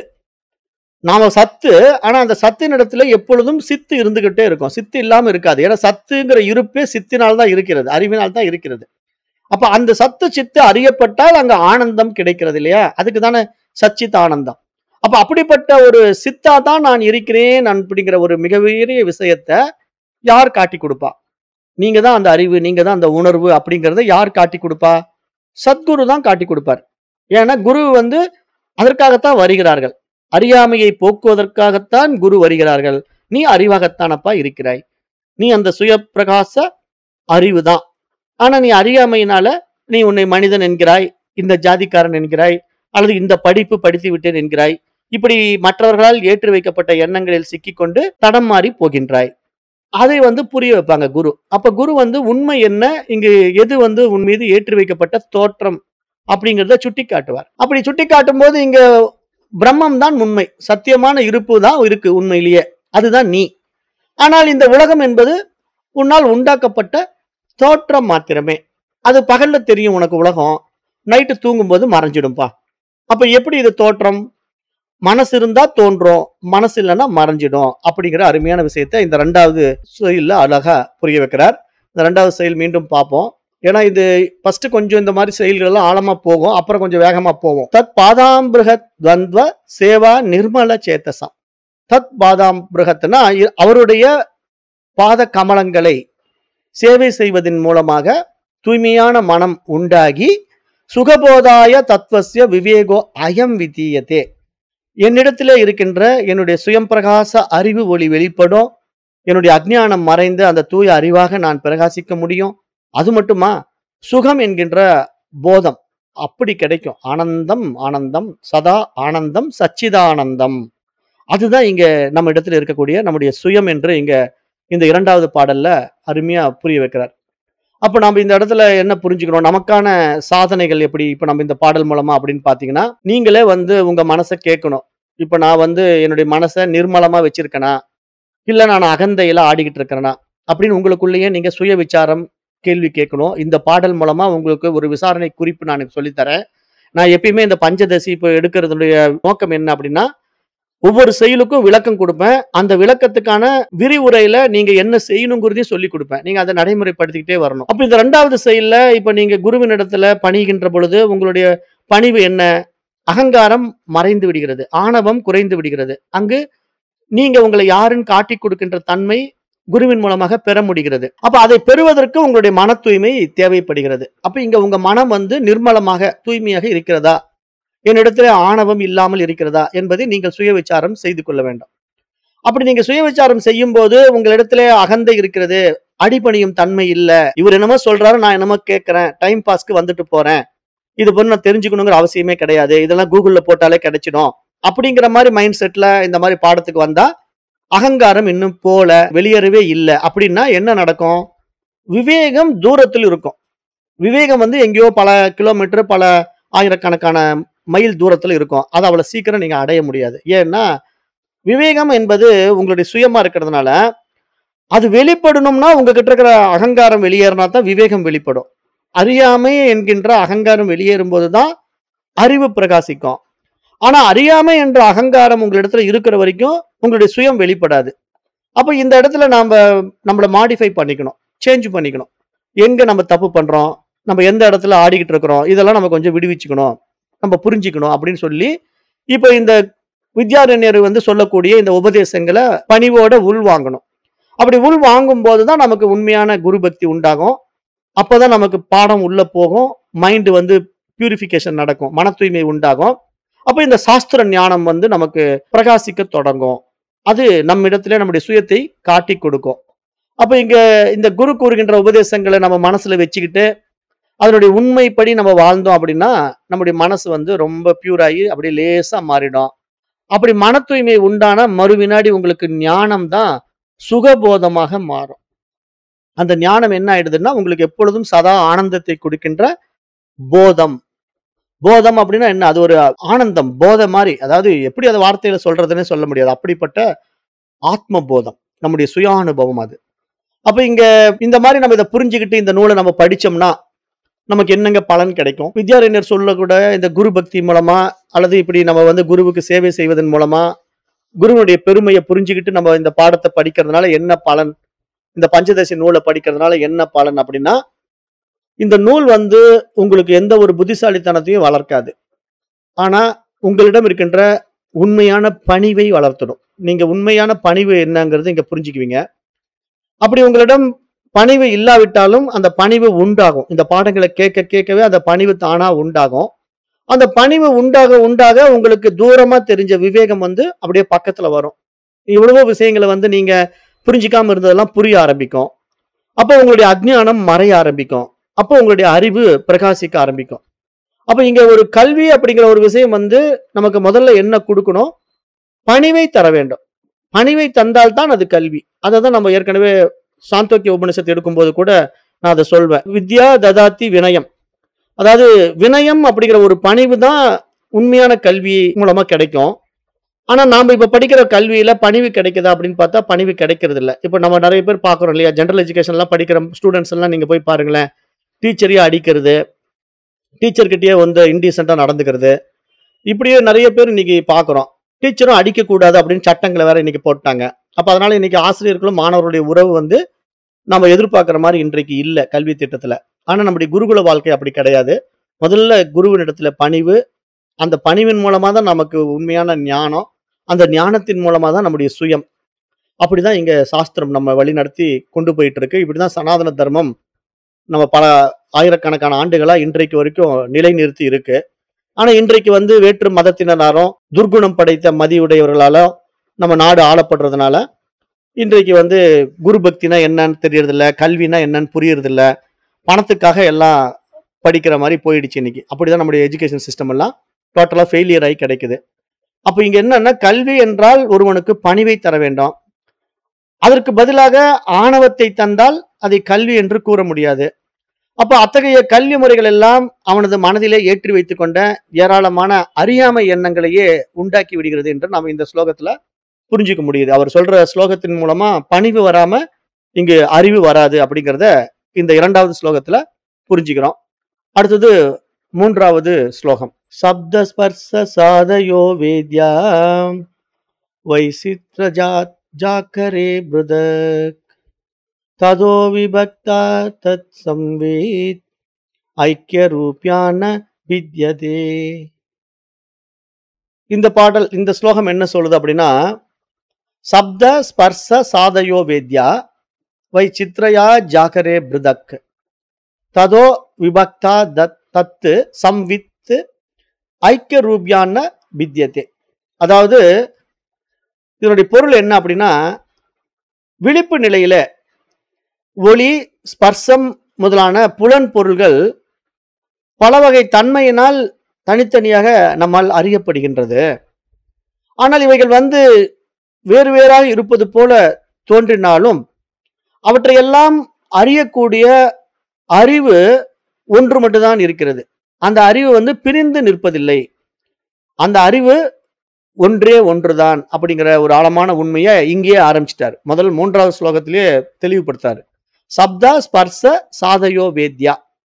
நாம சத்து ஆனா அந்த சத்தின் இடத்துல எப்பொழுதும் சித்து இருந்துகிட்டே இருக்கும் சித்து இல்லாம இருக்காது ஏன்னா சத்துங்கிற இருப்பே சித்தினால் தான் இருக்கிறது அறிவினால் தான் இருக்கிறது அப்ப அந்த சத்து சித்து அறியப்பட்டால் அங்க ஆனந்தம் கிடைக்கிறது இல்லையா அதுக்கு தானே சச்சித் ஆனந்தம் அப்ப அப்படிப்பட்ட ஒரு சித்தா தான் நான் இருக்கிறேன் அப்படிங்கிற ஒரு மிக பெரிய விஷயத்த யார் காட்டி கொடுப்பா நீங்க தான் அந்த அறிவு நீங்க தான் அந்த உணர்வு அப்படிங்கறத யார் காட்டி கொடுப்பா சத்குரு தான் காட்டி கொடுப்பார் ஏன்னா குரு வந்து அதற்காகத்தான் வருகிறார்கள் அறியாமையை போக்குவதற்காகத்தான் குரு வருகிறார்கள் நீ அறிவாகத்தானப்பா இருக்கிறாய் நீ அந்த சுய பிரகாச அறிவு தான் ஆனா நீ அறியாமையினால நீ உன்னை மனிதன் என்கிறாய் இந்த ஜாதிக்காரன் என்கிறாய் அல்லது இந்த படிப்பு படித்து விட்டேன் என்கிறாய் இப்படி மற்றவர்களால் ஏற்றி வைக்கப்பட்ட எண்ணங்களில் சிக்கிக்கொண்டு தடம் மாறி போகின்றாய் அதை வந்து புரிய வைப்பாங்க குரு அப்ப குரு வந்து உண்மை என்ன இங்கு எது வந்து உன் மீது ஏற்றி வைக்கப்பட்ட தோற்றம் அப்படிங்கிறத சுட்டி காட்டுவார் அப்படி சுட்டி காட்டும் போது இங்க பிரம்மம் தான் உண்மை சத்தியமான இருப்பு தான் இருக்கு உண்மையிலேயே அதுதான் நீ ஆனால் இந்த உலகம் என்பது உன்னால் உண்டாக்கப்பட்ட தோற்றம் மாத்திரமே அது பகல்ல தெரியும் உனக்கு உலகம் நைட்டு தூங்கும்போது மறைஞ்சிடும்பா அப்ப எப்படி இது தோற்றம் மனசு இருந்தா தோன்றும் மனசு இல்லைன்னா மறைஞ்சிடும் அப்படிங்கிற அருமையான விஷயத்தை இந்த ரெண்டாவது செயல்ல அழகா புரிய வைக்கிறார் இந்த ரெண்டாவது செயல் மீண்டும் பார்ப்போம் ஏன்னா இது ஃபர்ஸ்ட் கொஞ்சம் இந்த மாதிரி செயல்கள் எல்லாம் ஆழமா போகும் அப்புறம் கொஞ்சம் வேகமா போகும் தத் பாதாம்பிருகத் துவந்த்வ சேவா நிர்மல சேத்தசம் தத் பாதாம்பிருகத்னா இ- அவருடைய பாத கமலங்களை சேவை செய்வதன் மூலமாக தூய்மையான மனம் உண்டாகி சுகபோதாய தத்வஸ்ய விவேகோ அயம் விதீயத்தே என்னிடத்திலே இருக்கின்ற என்னுடைய சுயம் பிரகாச அறிவு ஒளி வெளிப்படும் என்னுடைய அஜ்ஞானம் மறைந்து அந்த தூய அறிவாக நான் பிரகாசிக்க முடியும் அது மட்டுமா சுகம் என்கின்ற போதம் அப்படி கிடைக்கும் ஆனந்தம் ஆனந்தம் சதா ஆனந்தம் சச்சிதானந்தம் அதுதான் இங்க நம்ம இடத்துல இருக்கக்கூடிய நம்முடைய சுயம் என்று இங்க இந்த இரண்டாவது பாடல்ல அருமையா புரிய வைக்கிறார் அப்ப நம்ம இந்த இடத்துல என்ன புரிஞ்சுக்கிறோம் நமக்கான சாதனைகள் எப்படி இப்ப நம்ம இந்த பாடல் மூலமா அப்படின்னு பாத்தீங்கன்னா நீங்களே வந்து உங்க மனசை கேட்கணும் இப்ப நான் வந்து என்னுடைய மனசை நிர்மலமா வச்சிருக்கேனா இல்ல நான் அகந்தையில ஆடிக்கிட்டு இருக்கிறேனா அப்படின்னு உங்களுக்குள்ளேயே நீங்க சுய விசாரம் கேள்வி கேட்கணும் இந்த பாடல் மூலமா உங்களுக்கு ஒரு விசாரணை குறிப்பு நான் சொல்லித்தரேன் நான் எப்பயுமே இந்த பஞ்சதசி இப்போ எடுக்கிறதுடைய நோக்கம் என்ன அப்படின்னா ஒவ்வொரு செயலுக்கும் விளக்கம் கொடுப்பேன் அந்த விளக்கத்துக்கான விரிவுரையில நீங்க என்ன செய்யணுங்கிறதையும் சொல்லி கொடுப்பேன் நீங்க அதை நடைமுறைப்படுத்திக்கிட்டே வரணும் அப்ப இந்த ரெண்டாவது செயல்ல இப்ப நீங்க குருவின் இடத்துல பணிகின்ற பொழுது உங்களுடைய பணிவு என்ன அகங்காரம் மறைந்து விடுகிறது ஆணவம் குறைந்து விடுகிறது அங்கு நீங்க உங்களை யாருன்னு காட்டி கொடுக்கின்ற தன்மை குருவின் மூலமாக பெற முடிகிறது அப்ப அதை பெறுவதற்கு உங்களுடைய மன தூய்மை தேவைப்படுகிறது அப்ப இங்க உங்க மனம் வந்து நிர்மலமாக தூய்மையாக இருக்கிறதா என்னிடத்துல ஆணவம் இல்லாமல் இருக்கிறதா என்பதை நீங்கள் சுய விசாரம் செய்து கொள்ள வேண்டும் அப்படி நீங்க சுய விசாரம் செய்யும் போது உங்களிடத்துல அகந்தை இருக்கிறது அடிபணியும் தன்மை இல்ல இவர் என்னமோ சொல்றாரு நான் என்னமோ கேட்கறேன் டைம் பாஸ்க்கு வந்துட்டு போறேன் இது பண்ண நான் தெரிஞ்சுக்கணுங்கிற அவசியமே கிடையாது இதெல்லாம் கூகுள்ல போட்டாலே கிடைச்சிடும் அப்படிங்கிற மாதிரி மைண்ட் செட்ல இந்த மாதிரி பாடத்துக்கு வந்தா அகங்காரம் இன்னும் போல வெளியேறவே இல்லை அப்படின்னா என்ன நடக்கும் விவேகம் தூரத்தில் இருக்கும் விவேகம் வந்து எங்கேயோ பல கிலோமீட்டர் பல ஆயிரக்கணக்கான மைல் தூரத்துல இருக்கும் அதை அவ்வளவு சீக்கிரம் நீங்க அடைய முடியாது ஏன்னா விவேகம் என்பது உங்களுடைய சுயமா இருக்கிறதுனால அது வெளிப்படணும்னா உங்ககிட்ட இருக்கிற அகங்காரம் வெளியேறினா தான் விவேகம் வெளிப்படும் அறியாமை என்கின்ற அகங்காரம் வெளியேறும் போதுதான் அறிவு பிரகாசிக்கும் ஆனா அறியாமை என்ற அகங்காரம் உங்களிடத்துல இருக்கிற வரைக்கும் உங்களுடைய சுயம் வெளிப்படாது அப்ப இந்த இடத்துல நாம நம்மளை மாடிஃபை பண்ணிக்கணும் சேஞ்ச் பண்ணிக்கணும் எங்க நம்ம தப்பு பண்றோம் நம்ம எந்த இடத்துல ஆடிக்கிட்டு இருக்கிறோம் இதெல்லாம் நம்ம கொஞ்சம் விடுவிச்சுக்கணும் நம்ம புரிஞ்சுக்கணும் அப்படின்னு சொல்லி இப்போ இந்த வித்யாரண்யர் வந்து சொல்லக்கூடிய இந்த உபதேசங்களை பணிவோட உள் வாங்கணும் அப்படி உள் வாங்கும் போதுதான் நமக்கு உண்மையான குரு பக்தி உண்டாகும் அப்பதான் நமக்கு பாடம் உள்ள போகும் மைண்ட் வந்து பியூரிஃபிகேஷன் நடக்கும் மன தூய்மை உண்டாகும் அப்ப இந்த சாஸ்திர ஞானம் வந்து நமக்கு பிரகாசிக்க தொடங்கும் அது நம்மிடத்துல நம்முடைய சுயத்தை காட்டி கொடுக்கும் அப்ப இங்க இந்த குரு கூறுகின்ற உபதேசங்களை நம்ம மனசுல வச்சுக்கிட்டு அதனுடைய உண்மைப்படி நம்ம வாழ்ந்தோம் அப்படின்னா நம்முடைய மனசு வந்து ரொம்ப பியூர் ஆகி அப்படியே லேசா மாறிடும் அப்படி மன தூய்மை உண்டான மறு வினாடி உங்களுக்கு ஞானம் தான் சுகபோதமாக மாறும் அந்த ஞானம் என்ன ஆயிடுதுன்னா உங்களுக்கு எப்பொழுதும் சதா ஆனந்தத்தை கொடுக்கின்ற போதம் போதம் அப்படின்னா என்ன அது ஒரு ஆனந்தம் போதை மாதிரி அதாவது எப்படி அதை வார்த்தையில சொல்றதுன்னே சொல்ல முடியாது அப்படிப்பட்ட ஆத்ம போதம் நம்முடைய சுய அனுபவம் அது அப்ப இங்க இந்த மாதிரி நம்ம இதை புரிஞ்சுக்கிட்டு இந்த நூலை நம்ம படிச்சோம்னா நமக்கு என்னங்க பலன் கிடைக்கும் வித்யாரண்யர் சொல்லக்கூட இந்த குரு பக்தி மூலமா அல்லது இப்படி நம்ம வந்து குருவுக்கு சேவை செய்வதன் மூலமா குருவுடைய பெருமையை புரிஞ்சுக்கிட்டு நம்ம இந்த பாடத்தை படிக்கிறதுனால என்ன பலன் இந்த பஞ்சதசி நூலை படிக்கிறதுனால என்ன பலன் அப்படின்னா இந்த நூல் வந்து உங்களுக்கு எந்த ஒரு புத்திசாலித்தனத்தையும் வளர்க்காது ஆனா உங்களிடம் இருக்கின்ற உண்மையான பணிவை வளர்த்துடும் நீங்க உண்மையான பணிவு என்னங்கிறது இங்க புரிஞ்சுக்குவீங்க அப்படி உங்களிடம் பணிவு இல்லாவிட்டாலும் அந்த பணிவு உண்டாகும் இந்த பாடங்களை கேட்க கேட்கவே அந்த பணிவு தானா உண்டாகும் அந்த பணிவு உண்டாக உண்டாக உங்களுக்கு தூரமா தெரிஞ்ச விவேகம் வந்து அப்படியே பக்கத்துல வரும் இவ்வளவோ விஷயங்களை வந்து நீங்க புரிஞ்சிக்காம இருந்ததெல்லாம் புரிய ஆரம்பிக்கும் அப்போ உங்களுடைய அஜ்ஞானம் மறைய ஆரம்பிக்கும் அப்போ உங்களுடைய அறிவு பிரகாசிக்க ஆரம்பிக்கும் அப்ப இங்க ஒரு கல்வி அப்படிங்கிற ஒரு விஷயம் வந்து நமக்கு முதல்ல என்ன கொடுக்கணும் பணிவை தர வேண்டும் பணிவை தந்தால்தான் அது கல்வி அதை தான் நம்ம ஏற்கனவே சாந்தோக்கிய உபனிஷத்து எடுக்கும்போது கூட நான் அதை சொல்வேன் வித்யா ததாத்தி வினயம் அதாவது வினயம் அப்படிங்கிற ஒரு பணிவு தான் உண்மையான கல்வி மூலமா கிடைக்கும் ஆனா நாம இப்ப படிக்கிற கல்வியில பணிவு கிடைக்குதா அப்படின்னு பார்த்தா பணிவு கிடைக்கிறது இல்ல இப்ப நம்ம நிறைய பேர் பாக்குறோம் இல்லையா ஜென்ரல் எஜுகேஷன்லாம் படிக்கிற ஸ்டூடெண்ட்ஸ் எல்லாம் நீங்க போய் பாருங்களேன் டீச்சரையே அடிக்கிறது டீச்சர்கிட்டயே வந்து இன்டீசெண்டா நடந்துக்கிறது இப்படியே நிறைய பேர் இன்னைக்கு பாக்குறோம் டீச்சரும் அடிக்க கூடாது அப்படின்னு சட்டங்களை வேற இன்னைக்கு போட்டாங்க அப்ப அதனால இன்னைக்கு ஆசிரியர்களும் மாணவர்களுடைய உறவு வந்து நம்ம எதிர்பார்க்குற மாதிரி இன்றைக்கு இல்ல கல்வி திட்டத்துல ஆனா நம்முடைய குருகுல வாழ்க்கை அப்படி கிடையாது முதல்ல குருவினிடத்துல பணிவு அந்த பணிவின் மூலமா தான் நமக்கு உண்மையான ஞானம் அந்த ஞானத்தின் மூலமா தான் நம்முடைய சுயம் அப்படிதான் இங்க சாஸ்திரம் நம்ம வழி நடத்தி கொண்டு போயிட்டு இருக்கு இப்படிதான் சனாதன தர்மம் நம்ம பல ஆயிரக்கணக்கான ஆண்டுகளா இன்றைக்கு வரைக்கும் நிலைநிறுத்தி இருக்கு ஆனா இன்றைக்கு வந்து வேற்று மதத்தினராலும் துர்குணம் படைத்த மதியுடையவர்களால நம்ம நாடு ஆளப்படுறதுனால இன்றைக்கு வந்து குரு பக்தினா என்னன்னு தெரியறதில்ல கல்வினா என்னன்னு புரியறதில்ல பணத்துக்காக எல்லாம் படிக்கிற மாதிரி போயிடுச்சு இன்னைக்கு அப்படிதான் நம்முடைய எஜுகேஷன் சிஸ்டம் எல்லாம் டோட்டலா ஃபெயிலியர் ஆகி கிடைக்குது அப்போ இங்க என்னன்னா கல்வி என்றால் ஒருவனுக்கு பணிவை தர வேண்டும் அதற்கு பதிலாக ஆணவத்தை தந்தால் அதை கல்வி என்று கூற முடியாது அப்ப அத்தகைய கல்வி முறைகள் எல்லாம் அவனது மனதிலே ஏற்றி வைத்துக் கொண்ட ஏராளமான அறியாமை எண்ணங்களையே உண்டாக்கி விடுகிறது என்று நாம் இந்த ஸ்லோகத்துல புரிஞ்சுக்க முடியுது அவர் சொல்ற ஸ்லோகத்தின் மூலமா பணிவு வராம இங்கு அறிவு வராது அப்படிங்கிறத இந்த இரண்டாவது ஸ்லோகத்துல புரிஞ்சுக்கிறோம் அடுத்தது மூன்றாவது ஸ்லோகம் சப்த ஸ்பர்ச சாதயோ வேத்யா வைசித்ர ஜாத் ஜாக்கரே பிருதக் ததோ விபக்தா தத் சம்வேத் ஐக்கிய ரூபியான வித்யதே இந்த பாடல் இந்த ஸ்லோகம் என்ன சொல்லுது அப்படின்னா சப்த ஸ்பர்ச சாதயோ வேத்யா வை சித்ரயா ஜாகரே பிருதக் ததோ விபக்தா தத் தத்து சம்வித்து ஐக்கிய ரூபியான வித்யதே அதாவது இதனுடைய பொருள் என்ன அப்படின்னா விழிப்பு நிலையில ஒளி ஸ்பர்சம் முதலான புலன் பொருள்கள் பல வகை தன்மையினால் தனித்தனியாக நம்மால் அறியப்படுகின்றது ஆனால் இவைகள் வந்து வேறு வேறாக இருப்பது போல தோன்றினாலும் அவற்றையெல்லாம் அறியக்கூடிய அறிவு ஒன்று மட்டும்தான் இருக்கிறது அந்த அறிவு வந்து பிரிந்து நிற்பதில்லை அந்த அறிவு ஒன்றே ஒன்றுதான் அப்படிங்கிற ஒரு ஆழமான உண்மையை இங்கேயே ஆரம்பிச்சிட்டார் முதல் மூன்றாவது ஸ்லோகத்திலேயே தெளிவுபடுத்தாரு சப்தா ஸ்பர்ச சாதயோ வேத்யா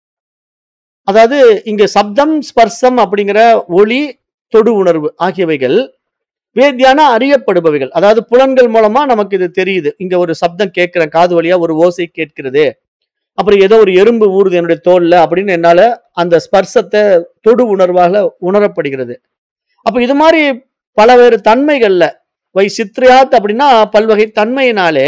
அதாவது இங்க சப்தம் ஸ்பர்சம் அப்படிங்கிற ஒளி தொடு உணர்வு ஆகியவைகள் வேத்யானா அறியப்படுபவைகள் அதாவது புலன்கள் மூலமா நமக்கு இது தெரியுது இங்க ஒரு சப்தம் கேட்கிறேன் காது வழியா ஒரு ஓசை கேட்கிறது அப்புறம் ஏதோ ஒரு எறும்பு ஊறுது என்னுடைய தோல்ல அப்படின்னு என்னால அந்த ஸ்பர்சத்தை தொடு உணர்வாக உணரப்படுகிறது அப்ப இது மாதிரி பலவேறு தன்மைகள்ல வை சித்ரியாத் அப்படின்னா பல்வகை தன்மையினாலே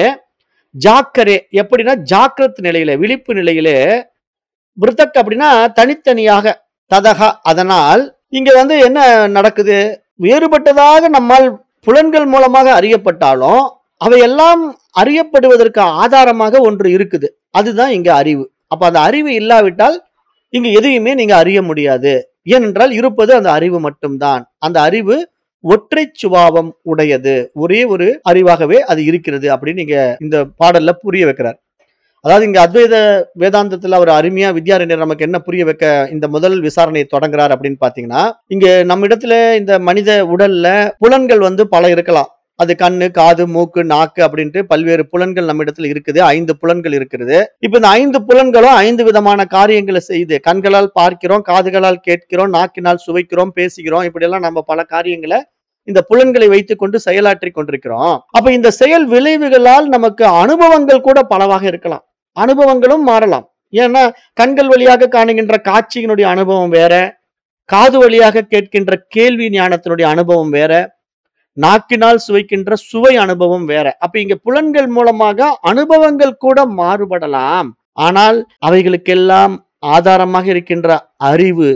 ஜாக்கரே எப்படின்னா ஜாக்கிரத் நிலையில விழிப்பு நிலையிலே விருத்தக் அப்படின்னா தனித்தனியாக ததகா அதனால் இங்க வந்து என்ன நடக்குது வேறுபட்டதாக நம்மால் புலன்கள் மூலமாக அறியப்பட்டாலும் அவையெல்லாம் அறியப்படுவதற்கு ஆதாரமாக ஒன்று இருக்குது அதுதான் இங்க அறிவு அப்ப அந்த அறிவு இல்லாவிட்டால் இங்க எதையுமே நீங்க அறிய முடியாது ஏனென்றால் இருப்பது அந்த அறிவு மட்டும்தான் அந்த அறிவு ஒற்றை சுபாவம் உடையது ஒரே ஒரு அறிவாகவே அது இருக்கிறது அப்படின்னு நீங்க இந்த பாடல்ல புரிய வைக்கிறார் அதாவது இங்க அத்வைத வேதாந்தத்துல அவர் அருமையா வித்யாரண்யர் நமக்கு என்ன புரிய வைக்க இந்த முதல் விசாரணையை தொடங்குறார் அப்படின்னு பாத்தீங்கன்னா இங்க நம்ம இடத்துல இந்த மனித உடல்ல புலன்கள் வந்து பல இருக்கலாம் அது கண்ணு காது மூக்கு நாக்கு அப்படின்ட்டு பல்வேறு புலன்கள் நம்ம இடத்துல இருக்குது ஐந்து புலன்கள் இருக்கிறது இப்ப இந்த ஐந்து புலன்களும் ஐந்து விதமான காரியங்களை செய்யுது கண்களால் பார்க்கிறோம் காதுகளால் கேட்கிறோம் நாக்கினால் சுவைக்கிறோம் பேசுகிறோம் இப்படியெல்லாம் நம்ம பல காரியங்களை இந்த புலன்களை வைத்துக்கொண்டு செயலாற்றி கொண்டிருக்கிறோம் அப்ப இந்த செயல் விளைவுகளால் நமக்கு அனுபவங்கள் கூட பலவாக இருக்கலாம் அனுபவங்களும் மாறலாம் ஏன்னா கண்கள் வழியாக காணுகின்ற காட்சியினுடைய அனுபவம் வேற காது வழியாக கேட்கின்ற கேள்வி ஞானத்தினுடைய அனுபவம் வேற நாக்கினால் சுவைக்கின்ற சுவை அனுபவம் வேற அப்ப இங்க புலன்கள் மூலமாக அனுபவங்கள் கூட மாறுபடலாம் ஆனால் அவைகளுக்கெல்லாம் ஆதாரமாக இருக்கின்ற அறிவு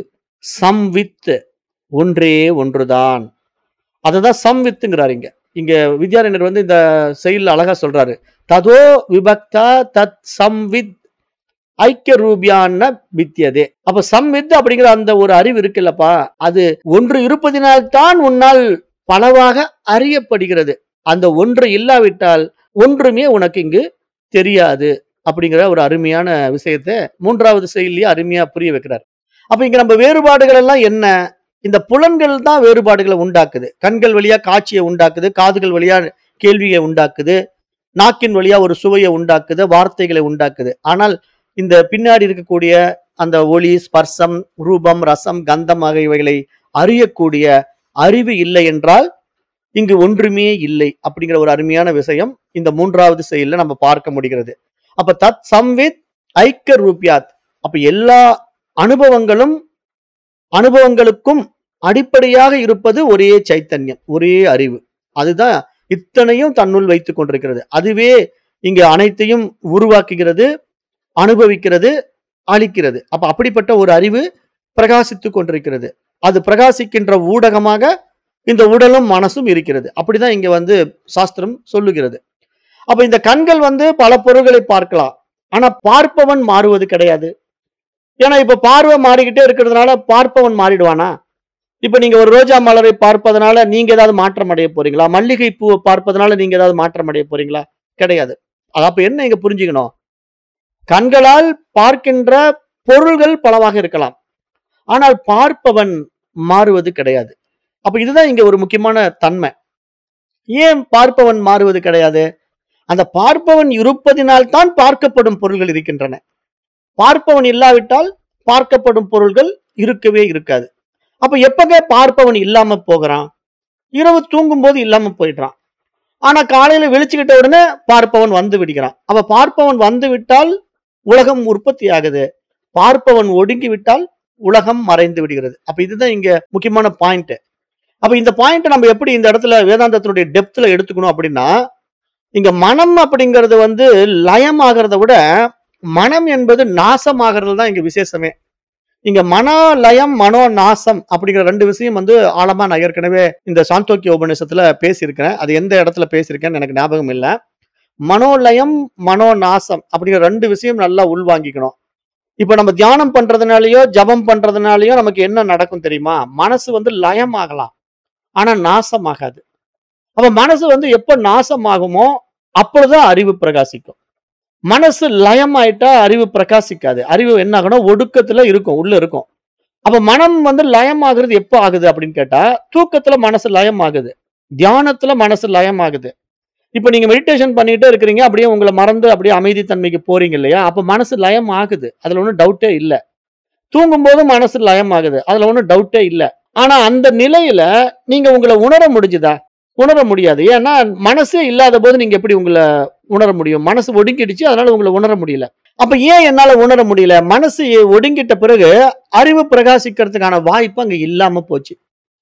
சம்வித் ஒன்றே ஒன்றுதான் அதுதான் சம்வித்துங்கிறாரு இங்க இங்க வித்யாரண்யர் வந்து இந்த செயல் அழகா சொல்றாரு ததோ விபக்தா தத் சம்வித் ஐக்கிய ரூபியான வித்தியதே அப்ப சம்வித் அப்படிங்கிற அந்த ஒரு அறிவு இருக்குல்லப்பா அது ஒன்று இருப்பதினால்தான் உன்னால் பலவாக அறியப்படுகிறது அந்த ஒன்று இல்லாவிட்டால் ஒன்றுமே உனக்கு இங்கு தெரியாது அப்படிங்கிற ஒரு அருமையான விஷயத்தை மூன்றாவது செயலியே அருமையா புரிய வைக்கிறார் அப்ப இங்க நம்ம வேறுபாடுகள் எல்லாம் என்ன இந்த புலன்கள் தான் வேறுபாடுகளை உண்டாக்குது கண்கள் வழியா காட்சியை உண்டாக்குது காதுகள் வழியா கேள்வியை உண்டாக்குது நாக்கின் வழியா ஒரு சுவையை உண்டாக்குது வார்த்தைகளை உண்டாக்குது ஆனால் இந்த பின்னாடி இருக்கக்கூடிய அந்த ஒளி ஸ்பர்சம் ரூபம் ரசம் கந்தம் ஆகியவைகளை அறியக்கூடிய அறிவு இல்லை என்றால் இங்கு ஒன்றுமே இல்லை அப்படிங்கிற ஒரு அருமையான விஷயம் இந்த மூன்றாவது செயல்ல நம்ம பார்க்க முடிகிறது அப்ப தத் சம்வித் ஐக்க ரூபியாத் அப்ப எல்லா அனுபவங்களும் அனுபவங்களுக்கும் அடிப்படையாக இருப்பது ஒரே சைத்தன்யம் ஒரே அறிவு அதுதான் இத்தனையும் தன்னுள் வைத்துக் கொண்டிருக்கிறது அதுவே இங்கு அனைத்தையும் உருவாக்குகிறது அனுபவிக்கிறது அளிக்கிறது அப்ப அப்படிப்பட்ட ஒரு அறிவு பிரகாசித்துக் கொண்டிருக்கிறது அது பிரகாசிக்கின்ற ஊடகமாக இந்த உடலும் மனசும் இருக்கிறது அப்படிதான் இங்க வந்து சாஸ்திரம் சொல்லுகிறது அப்ப இந்த கண்கள் வந்து பல பொருள்களை பார்க்கலாம் ஆனா பார்ப்பவன் மாறுவது கிடையாது ஏன்னா இப்ப பார்வை மாறிக்கிட்டே இருக்கிறதுனால பார்ப்பவன் மாறிடுவானா இப்ப நீங்க ஒரு ரோஜா மலரை பார்ப்பதனால நீங்க ஏதாவது மாற்றம் அடைய போறீங்களா மல்லிகை பூவை பார்ப்பதனால நீங்க ஏதாவது மாற்றம் அடைய போறீங்களா கிடையாது அது அப்ப என்ன இங்க புரிஞ்சுக்கணும் கண்களால் பார்க்கின்ற பொருள்கள் பலவாக இருக்கலாம் ஆனால் பார்ப்பவன் மாறுவது கிடையாது அப்ப இதுதான் இங்க ஒரு முக்கியமான தன்மை ஏன் பார்ப்பவன் மாறுவது கிடையாது அந்த பார்ப்பவன் இருப்பதினால் தான் பார்க்கப்படும் பொருள்கள் இருக்கின்றன பார்ப்பவன் இல்லாவிட்டால் பார்க்கப்படும் பொருள்கள் இருக்கவே இருக்காது அப்ப எப்பங்க பார்ப்பவன் இல்லாம போகிறான் இரவு தூங்கும் போது இல்லாம போயிடுறான் ஆனா காலையில விழிச்சுக்கிட்ட உடனே பார்ப்பவன் வந்து விடுகிறான் அப்ப பார்ப்பவன் வந்து விட்டால் உலகம் உற்பத்தி ஆகுது பார்ப்பவன் ஒடுங்கி விட்டால் உலகம் மறைந்து விடுகிறது அப்ப இதுதான் இங்க முக்கியமான பாயிண்ட் அப்ப இந்த பாயிண்ட் நம்ம எப்படி இந்த இடத்துல வேதாந்தத்தினுடைய டெப்த்ல எடுத்துக்கணும் அப்படின்னா இங்க மனம் அப்படிங்கிறது வந்து லயமாகிறத விட மனம் என்பது நாசமாகிறது தான் இங்க விசேஷமே இங்க மனோ லயம் மனோ நாசம் அப்படிங்கிற ரெண்டு விஷயம் வந்து ஆழமா நான் ஏற்கனவே இந்த சாந்தோக்கிய உபநிஷத்துல பேசியிருக்கிறேன் அது எந்த இடத்துல பேசியிருக்கேன்னு எனக்கு ஞாபகம் இல்லை மனோலயம் மனோ நாசம் அப்படிங்கிற ரெண்டு விஷயம் நல்லா உள்வாங்கிக்கணும் இப்ப நம்ம தியானம் பண்றதுனாலயோ ஜபம் பண்றதுனாலயோ நமக்கு என்ன நடக்கும் தெரியுமா மனசு வந்து லயம் ஆகலாம் ஆனா நாசமாகாது அப்ப மனசு வந்து எப்ப நாசமாகுமோ அப்பொழுதுதான் அறிவு பிரகாசிக்கும் மனசு லயமாயிட்டா அறிவு பிரகாசிக்காது அறிவு என்ன ஆகணும் ஒடுக்கத்துல இருக்கும் உள்ள இருக்கும் அப்ப மனம் வந்து லயம் ஆகுறது எப்போ ஆகுது அப்படின்னு கேட்டா தூக்கத்துல மனசு லயம் ஆகுது தியானத்துல மனசு லயம் ஆகுது இப்ப நீங்க மெடிடேஷன் பண்ணிட்டே இருக்கிறீங்க அப்படியே உங்களை மறந்து அப்படியே அமைதி தன்மைக்கு போறீங்க இல்லையா அப்ப மனசு லயம் ஆகுது அதுல ஒன்றும் டவுட்டே இல்ல தூங்கும் போது மனசு லயம் ஆகுது அதுல ஒன்றும் டவுட்டே இல்ல ஆனா அந்த நிலையில நீங்க உங்களை உணர முடிஞ்சுதா உணர முடியாது ஏன்னா மனசே இல்லாத போது நீங்க எப்படி உங்களை உணர முடியும் மனசு ஒடுங்கிடுச்சு அதனால உங்களை உணர முடியல அப்ப ஏன் என்னால உணர முடியல மனசு ஒடுங்கிட்ட பிறகு அறிவு பிரகாசிக்கிறதுக்கான வாய்ப்பு அங்க இல்லாம போச்சு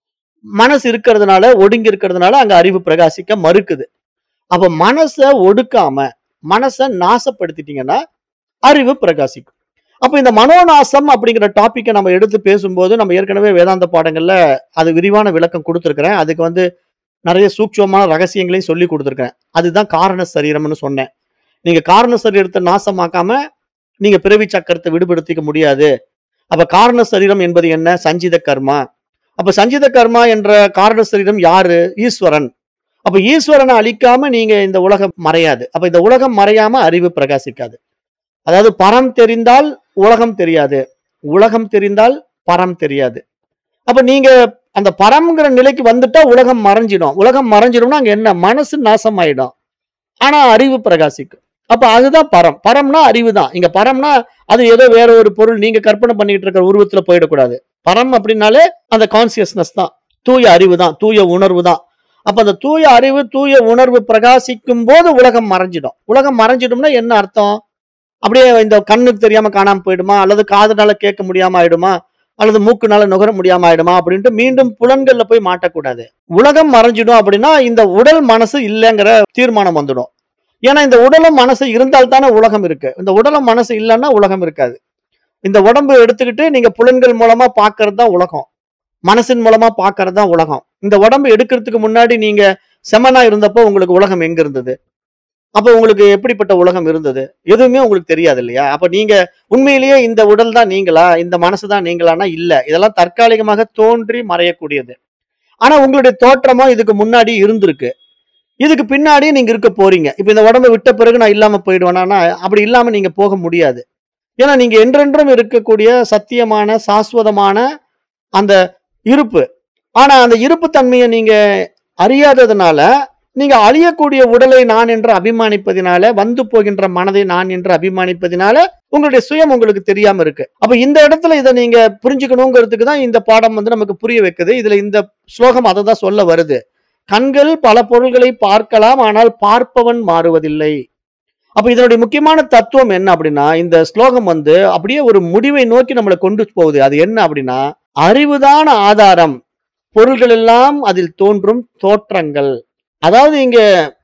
மனசு இருக்கிறதுனால ஒடுங்கி இருக்கிறதுனால அங்க அறிவு பிரகாசிக்க மறுக்குது அப்ப மனசை ஒடுக்காம மனசை நாசப்படுத்திட்டீங்கன்னா அறிவு பிரகாசிக்கும் அப்ப இந்த மனோநாசம் அப்படிங்கிற டாபிக்கை நம்ம எடுத்து பேசும்போது நம்ம ஏற்கனவே வேதாந்த பாடங்கள்ல அது விரிவான விளக்கம் கொடுத்துருக்கிறேன் அதுக்கு வந்து நிறைய சூட்சமான ரகசியங்களையும் சொல்லி கொடுத்துருக்கேன் அதுதான் காரண சரீரம்னு சொன்னேன் நீங்க காரண சரீரத்தை நாசமாக்காம நீங்க பிறவி சக்கரத்தை விடுபடுத்திக்க முடியாது அப்ப காரண சரீரம் என்பது என்ன சஞ்சித கர்மா அப்ப சஞ்சித கர்மா என்ற காரண சரீரம் யாரு ஈஸ்வரன் அப்ப ஈஸ்வரனை அழிக்காம நீங்க இந்த உலகம் மறையாது அப்ப இந்த உலகம் மறையாம அறிவு பிரகாசிக்காது அதாவது பரம் தெரிந்தால் உலகம் தெரியாது உலகம் தெரிந்தால் பரம் தெரியாது அப்ப நீங்க அந்த பரம்ங்கிற நிலைக்கு வந்துட்டா உலகம் மறைஞ்சிடும் உலகம் மறைஞ்சிடும்னா அங்க என்ன மனசு நாசமாயிடும் ஆனா அறிவு பிரகாசிக்கும் அப்ப அதுதான் பரம் பரம்னா அறிவு தான் இங்க பரம்னா அது ஏதோ வேற ஒரு பொருள் நீங்க கற்பனை பண்ணிட்டு இருக்கிற உருவத்துல போயிடக்கூடாது பரம் அப்படின்னாலே அந்த கான்சியஸ்னஸ் தான் தூய அறிவு தான் தூய உணர்வு தான் அப்ப அந்த தூய அறிவு தூய உணர்வு பிரகாசிக்கும் போது உலகம் மறைஞ்சிடும் உலகம் மறைஞ்சிடும்னா என்ன அர்த்தம் அப்படியே இந்த கண்ணுக்கு தெரியாம காணாம போயிடுமா அல்லது காதுனால கேட்க முடியாம ஆயிடுமா அல்லது மூக்குனால நுகர முடியாம ஆயிடுமா அப்படின்ட்டு மீண்டும் புலன்கள்ல போய் மாட்டக்கூடாது உலகம் மறைஞ்சிடும் அப்படின்னா இந்த உடல் மனசு இல்லைங்கிற தீர்மானம் வந்துடும் ஏன்னா இந்த உடலும் மனசு இருந்தால் தானே உலகம் இருக்கு இந்த உடலும் மனசு இல்லைன்னா உலகம் இருக்காது இந்த உடம்பு எடுத்துக்கிட்டு நீங்க புலன்கள் மூலமா பாக்குறது தான் உலகம் மனசின் மூலமா பாக்குறது தான் உலகம் இந்த உடம்பு எடுக்கிறதுக்கு முன்னாடி நீங்க செமனா இருந்தப்போ உங்களுக்கு உலகம் எங்க இருந்தது அப்ப உங்களுக்கு எப்படிப்பட்ட உலகம் இருந்தது எதுவுமே உங்களுக்கு தெரியாது இல்லையா அப்ப நீங்க உண்மையிலேயே இந்த உடல் தான் நீங்களா இந்த மனசு தான் நீங்களானா இல்ல இதெல்லாம் தற்காலிகமாக தோன்றி மறையக்கூடியது ஆனா உங்களுடைய தோற்றமா இதுக்கு முன்னாடி இருந்திருக்கு இதுக்கு பின்னாடி நீங்க இருக்க போறீங்க இப்ப இந்த உடம்பை விட்ட பிறகு நான் இல்லாம போயிடுவேனா அப்படி இல்லாம நீங்க போக முடியாது ஏன்னா நீங்க என்றென்றும் இருக்கக்கூடிய சத்தியமான சாஸ்வதமான அந்த இருப்பு ஆனா அந்த இருப்பு தன்மையை நீங்க அறியாததுனால நீங்க அழியக்கூடிய உடலை நான் என்று அபிமானிப்பதினால வந்து போகின்ற மனதை நான் என்று அபிமானிப்பதினால உங்களுடைய சுயம் உங்களுக்கு தெரியாம இருக்கு அப்ப இந்த இடத்துல இதை நீங்க புரிஞ்சுக்கணுங்கிறதுக்கு தான் இந்த பாடம் வந்து நமக்கு புரிய வைக்குது இதுல இந்த ஸ்லோகம் அதை தான் சொல்ல வருது கண்கள் பல பொருள்களை பார்க்கலாம் ஆனால் பார்ப்பவன் மாறுவதில்லை அப்ப இதனுடைய முக்கியமான தத்துவம் என்ன அப்படின்னா இந்த ஸ்லோகம் வந்து அப்படியே ஒரு முடிவை நோக்கி நம்மளை கொண்டு போகுது அது என்ன அப்படின்னா அறிவுதான் ஆதாரம் பொருள்கள் எல்லாம் அதில் தோன்றும் தோற்றங்கள் அதாவது இங்க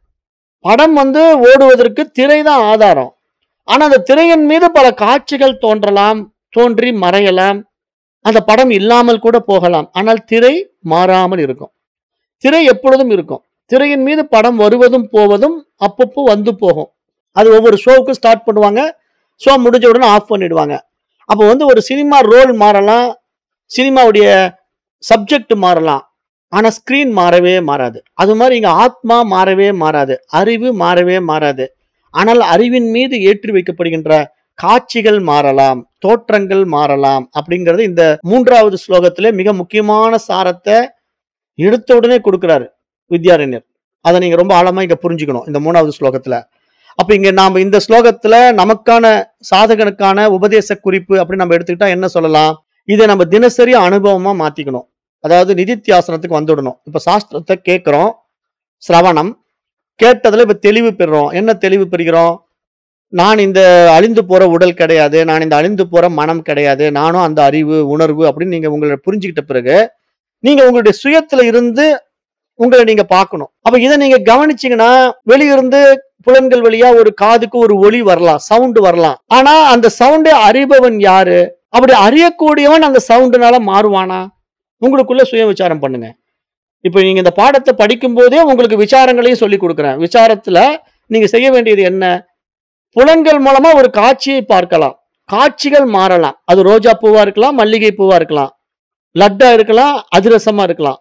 படம் வந்து ஓடுவதற்கு திரை தான் ஆதாரம் ஆனா அந்த திரையின் மீது பல காட்சிகள் தோன்றலாம் தோன்றி மறையலாம் அந்த படம் இல்லாமல் கூட போகலாம் ஆனால் திரை மாறாமல் இருக்கும் திரை எப்பொழுதும் இருக்கும் திரையின் மீது படம் வருவதும் போவதும் அப்பப்போ வந்து போகும் அது ஒவ்வொரு ஷோவுக்கும் ஸ்டார்ட் பண்ணுவாங்க ஷோ முடிஞ்ச உடனே ஆஃப் பண்ணிடுவாங்க அப்போ வந்து ஒரு சினிமா ரோல் மாறலாம் சினிமாவுடைய சப்ஜெக்ட் மாறலாம் ஆனா ஸ்கிரீன் மாறவே மாறாது அது மாதிரி இங்க ஆத்மா மாறவே மாறாது அறிவு மாறவே மாறாது ஆனால் அறிவின் மீது ஏற்றி வைக்கப்படுகின்ற காட்சிகள் மாறலாம் தோற்றங்கள் மாறலாம் அப்படிங்கிறது இந்த மூன்றாவது ஸ்லோகத்திலே மிக முக்கியமான சாரத்தை எடுத்த உடனே கொடுக்கிறாரு வித்யாரண்யர் அதை நீங்க ரொம்ப ஆழமா இங்க புரிஞ்சுக்கணும் இந்த மூணாவது ஸ்லோகத்துல அப்ப இங்க நாம இந்த ஸ்லோகத்துல நமக்கான சாதகனுக்கான உபதேச குறிப்பு அப்படின்னு நம்ம எடுத்துக்கிட்டா என்ன சொல்லலாம் இதை நம்ம தினசரி அனுபவமா மாத்திக்கணும் அதாவது நிதித்தியாசனத்துக்கு வந்துடணும் இப்ப சாஸ்திரத்தை கேட்கிறோம் சிரவணம் கேட்டதுல இப்ப தெளிவு பெறுறோம் என்ன தெளிவு பெறுகிறோம் நான் இந்த அழிந்து போற உடல் கிடையாது நான் இந்த அழிந்து போற மனம் கிடையாது நானும் அந்த அறிவு உணர்வு அப்படின்னு நீங்க உங்களை புரிஞ்சுக்கிட்ட பிறகு நீங்க உங்களுடைய சுயத்துல இருந்து உங்களை நீங்க பார்க்கணும் அப்ப இதை நீங்க கவனிச்சீங்கன்னா வெளியிருந்து புலன்கள் வழியா ஒரு காதுக்கு ஒரு ஒளி வரலாம் சவுண்ட் வரலாம் ஆனா அந்த சவுண்டை அறிபவன் யாரு அப்படி அறியக்கூடியவன் அந்த சவுண்டுனால மாறுவானா உங்களுக்குள்ள சுய விசாரம் பண்ணுங்க இப்ப நீங்க இந்த பாடத்தை படிக்கும் போதே உங்களுக்கு விசாரங்களையும் சொல்லி கொடுக்குறேன் விசாரத்துல நீங்க செய்ய வேண்டியது என்ன புலன்கள் மூலமா ஒரு காட்சியை பார்க்கலாம் காட்சிகள் மாறலாம் அது ரோஜா பூவா இருக்கலாம் மல்லிகை பூவா இருக்கலாம் லட்டா இருக்கலாம் அதிரசமா இருக்கலாம்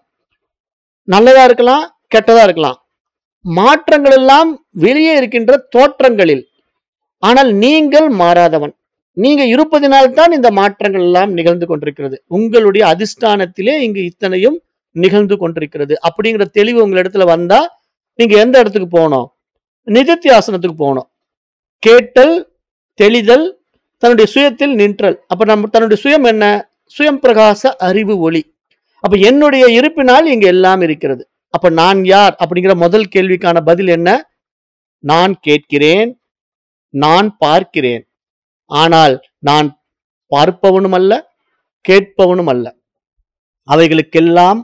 நல்லதா இருக்கலாம் கெட்டதா இருக்கலாம் மாற்றங்கள் எல்லாம் வெளியே இருக்கின்ற தோற்றங்களில் ஆனால் நீங்கள் மாறாதவன் நீங்க இருப்பதினால் தான் இந்த மாற்றங்கள் எல்லாம் நிகழ்ந்து கொண்டிருக்கிறது உங்களுடைய அதிஷ்டானத்திலே இங்கு இத்தனையும் நிகழ்ந்து கொண்டிருக்கிறது அப்படிங்கிற தெளிவு உங்க இடத்துல வந்தா நீங்க எந்த இடத்துக்கு போகணும் நிதித்தியாசனத்துக்கு போகணும் கேட்டல் தெளிதல் தன்னுடைய சுயத்தில் நின்றல் அப்ப நம்ம தன்னுடைய சுயம் என்ன சுயம் பிரகாச அறிவு ஒளி அப்ப என்னுடைய இருப்பினால் இங்க எல்லாம் இருக்கிறது அப்ப நான் யார் அப்படிங்கிற முதல் கேள்விக்கான பதில் என்ன நான் கேட்கிறேன் நான் பார்க்கிறேன் ஆனால் நான் பார்ப்பவனும் அல்ல கேட்பவனும் அல்ல அவைகளுக்கெல்லாம்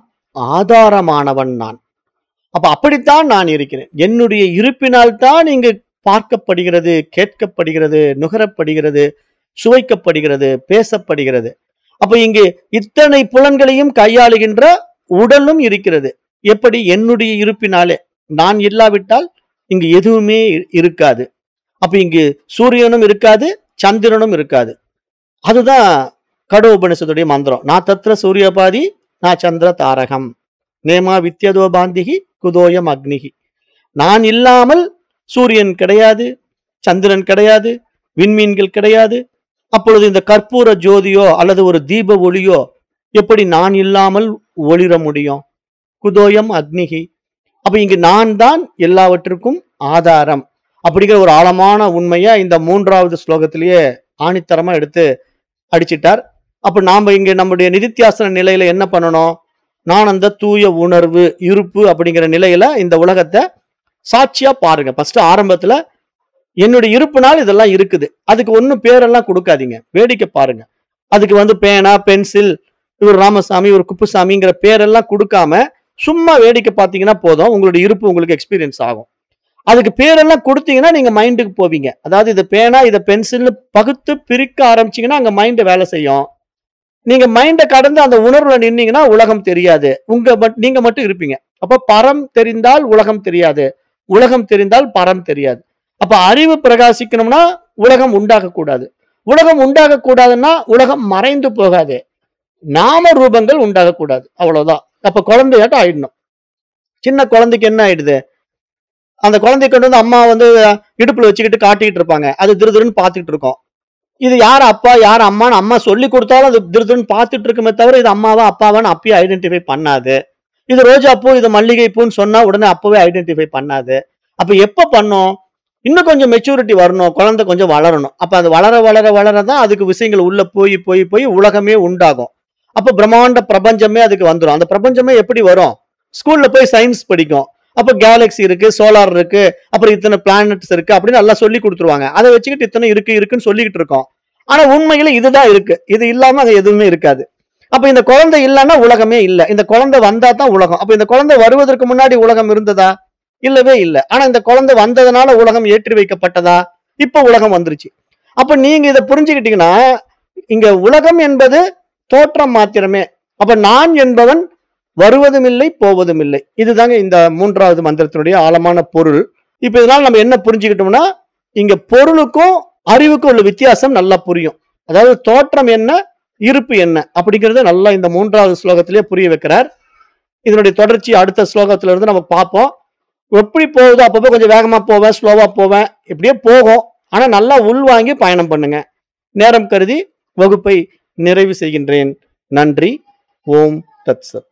ஆதாரமானவன் நான் அப்ப அப்படித்தான் நான் இருக்கிறேன் என்னுடைய இருப்பினால் தான் இங்கு பார்க்கப்படுகிறது கேட்கப்படுகிறது நுகரப்படுகிறது சுவைக்கப்படுகிறது பேசப்படுகிறது அப்ப இங்கு இத்தனை புலன்களையும் கையாளுகின்ற உடலும் இருக்கிறது எப்படி என்னுடைய இருப்பினாலே நான் இல்லாவிட்டால் இங்கு எதுவுமே இ- இருக்காது அப்ப இங்கு சூரியனும் இருக்காது சந்திரனும் இருக்காது அதுதான் கடோ உபனிஷத்துடைய மந்திரம் நான் தத்ர சூரியபாதி நான் சந்திர தாரகம் நேமா வித்யதோ பாந்திகி குதோயம் அக்னிகி நான் இல்லாமல் சூரியன் கிடையாது சந்திரன் கிடையாது விண்மீன்கள் கிடையாது அப்பொழுது இந்த கற்பூர ஜோதியோ அல்லது ஒரு தீப ஒளியோ எப்படி நான் இல்லாமல் ஒளிர முடியும் குதோயம் அக்னிகி அப்ப இங்கு நான் தான் எல்லாவற்றுக்கும் ஆதாரம் அப்படிங்கிற ஒரு ஆழமான உண்மையை இந்த மூன்றாவது ஸ்லோகத்திலேயே ஆணித்தரமா எடுத்து அடிச்சிட்டார் அப்ப நாம இங்க நம்முடைய நிதித்தியாசன நிலையில என்ன பண்ணணும் நான் அந்த தூய உணர்வு இருப்பு அப்படிங்கிற நிலையில இந்த உலகத்தை சாட்சியா பாருங்க ஃபர்ஸ்ட் ஆரம்பத்துல என்னுடைய இருப்புனால் இதெல்லாம் இருக்குது அதுக்கு ஒன்றும் பேரெல்லாம் கொடுக்காதீங்க வேடிக்கை பாருங்க அதுக்கு வந்து பேனா பென்சில் இவர் ராமசாமி இவர் குப்புசாமிங்கிற பேரெல்லாம் கொடுக்காம சும்மா வேடிக்கை பார்த்தீங்கன்னா போதும் உங்களுடைய இருப்பு உங்களுக்கு எக்ஸ்பீரியன்ஸ் ஆகும் அதுக்கு பேரெல்லாம் கொடுத்தீங்கன்னா நீங்க மைண்டுக்கு போவீங்க அதாவது இது பேனா இதை பென்சில்னு பகுத்து பிரிக்க ஆரம்பிச்சீங்கன்னா அங்க மைண்ட் வேலை செய்யும் நீங்க மைண்டை கடந்து அந்த உணர்வுல நின்னீங்கன்னா உலகம் தெரியாது உங்க மட்- நீங்க மட்டும் இருப்பீங்க அப்ப பரம் தெரிந்தால் உலகம் தெரியாது உலகம் தெரிந்தால் பரம் தெரியாது அப்ப அறிவு பிரகாசிக்கணும்னா உலகம் உண்டாக கூடாது உலகம் உண்டாக கூடாதுன்னா உலகம் மறைந்து போகாது நாம ரூபங்கள் உண்டாக கூடாது அவ்வளவுதான் அப்ப குழந்தையாட்டம் ஆயிடணும் சின்ன குழந்தைக்கு என்ன ஆயிடுது அந்த குழந்தைய கொண்டு வந்து அம்மா வந்து இடுப்புல வச்சுக்கிட்டு காட்டிக்கிட்டு இருப்பாங்க அது திருதுருன்னு பார்த்துக்கிட்டு இருக்கோம் இது யார் அப்பா யார் அம்மான்னு அம்மா சொல்லி கொடுத்தாலும் அது திருதுன்னு பார்த்துட்டு இருக்குமே தவிர இது அம்மாவா அப்பாவான்னு அப்பயே ஐடென்டிஃபை பண்ணாது இது ரோஜா பூ இது மல்லிகை பூன்னு சொன்னா உடனே அப்பவே ஐடென்டிஃபை பண்ணாது அப்ப எப்ப பண்ணும் இன்னும் கொஞ்சம் மெச்சூரிட்டி வரணும் குழந்தை கொஞ்சம் வளரணும் அப்ப அது வளர வளர வளர தான் அதுக்கு விஷயங்கள் உள்ள போய் போய் போய் உலகமே உண்டாகும் அப்ப பிரம்மாண்ட பிரபஞ்சமே அதுக்கு வந்துடும் அந்த பிரபஞ்சமே எப்படி வரும் ஸ்கூல்ல போய் சயின்ஸ் படிக்கும் அப்ப கேலக்ஸி இருக்கு சோலார் இருக்கு அப்புறம் இத்தனை பிளானட்ஸ் இருக்கு அப்படின்னு எல்லாம் சொல்லி கொடுத்துருவாங்க அதை வச்சுக்கிட்டு இத்தனை இருக்கு இருக்குன்னு சொல்லிக்கிட்டு இருக்கோம் ஆனா உண்மையில இதுதான் இருக்கு இது இல்லாம அது எதுவுமே இருக்காது அப்ப இந்த குழந்தை இல்லைன்னா உலகமே இல்ல இந்த குழந்தை வந்தா தான் உலகம் அப்ப இந்த குழந்தை வருவதற்கு முன்னாடி உலகம் இருந்ததா இல்லவே இல்ல ஆனா இந்த குழந்தை வந்ததுனால உலகம் ஏற்றி வைக்கப்பட்டதா இப்ப உலகம் வந்துருச்சு அப்ப நீங்க இதை புரிஞ்சுக்கிட்டீங்கன்னா இங்க உலகம் என்பது தோற்றம் மாத்திரமே அப்ப நான் என்பவன் வருவதும் இல்லை போவதும் இல்லை இதுதாங்க இந்த மூன்றாவது மந்திரத்தினுடைய ஆழமான பொருள் இப்ப இதனால நம்ம என்ன புரிஞ்சுக்கிட்டோம்னா இங்க பொருளுக்கும் அறிவுக்கும் உள்ள வித்தியாசம் நல்லா புரியும் அதாவது தோற்றம் என்ன இருப்பு என்ன அப்படிங்கறத நல்லா இந்த மூன்றாவது ஸ்லோகத்திலே புரிய வைக்கிறார் இதனுடைய தொடர்ச்சி அடுத்த ஸ்லோகத்துல இருந்து நம்ம பார்ப்போம் எப்படி போகுதோ அப்பப்போ கொஞ்சம் வேகமா போவேன் ஸ்லோவா போவேன் இப்படியே போகும் ஆனா நல்லா உள்வாங்கி பயணம் பண்ணுங்க நேரம் கருதி வகுப்பை நிறைவு செய்கின்றேன் நன்றி ஓம் தத்சத்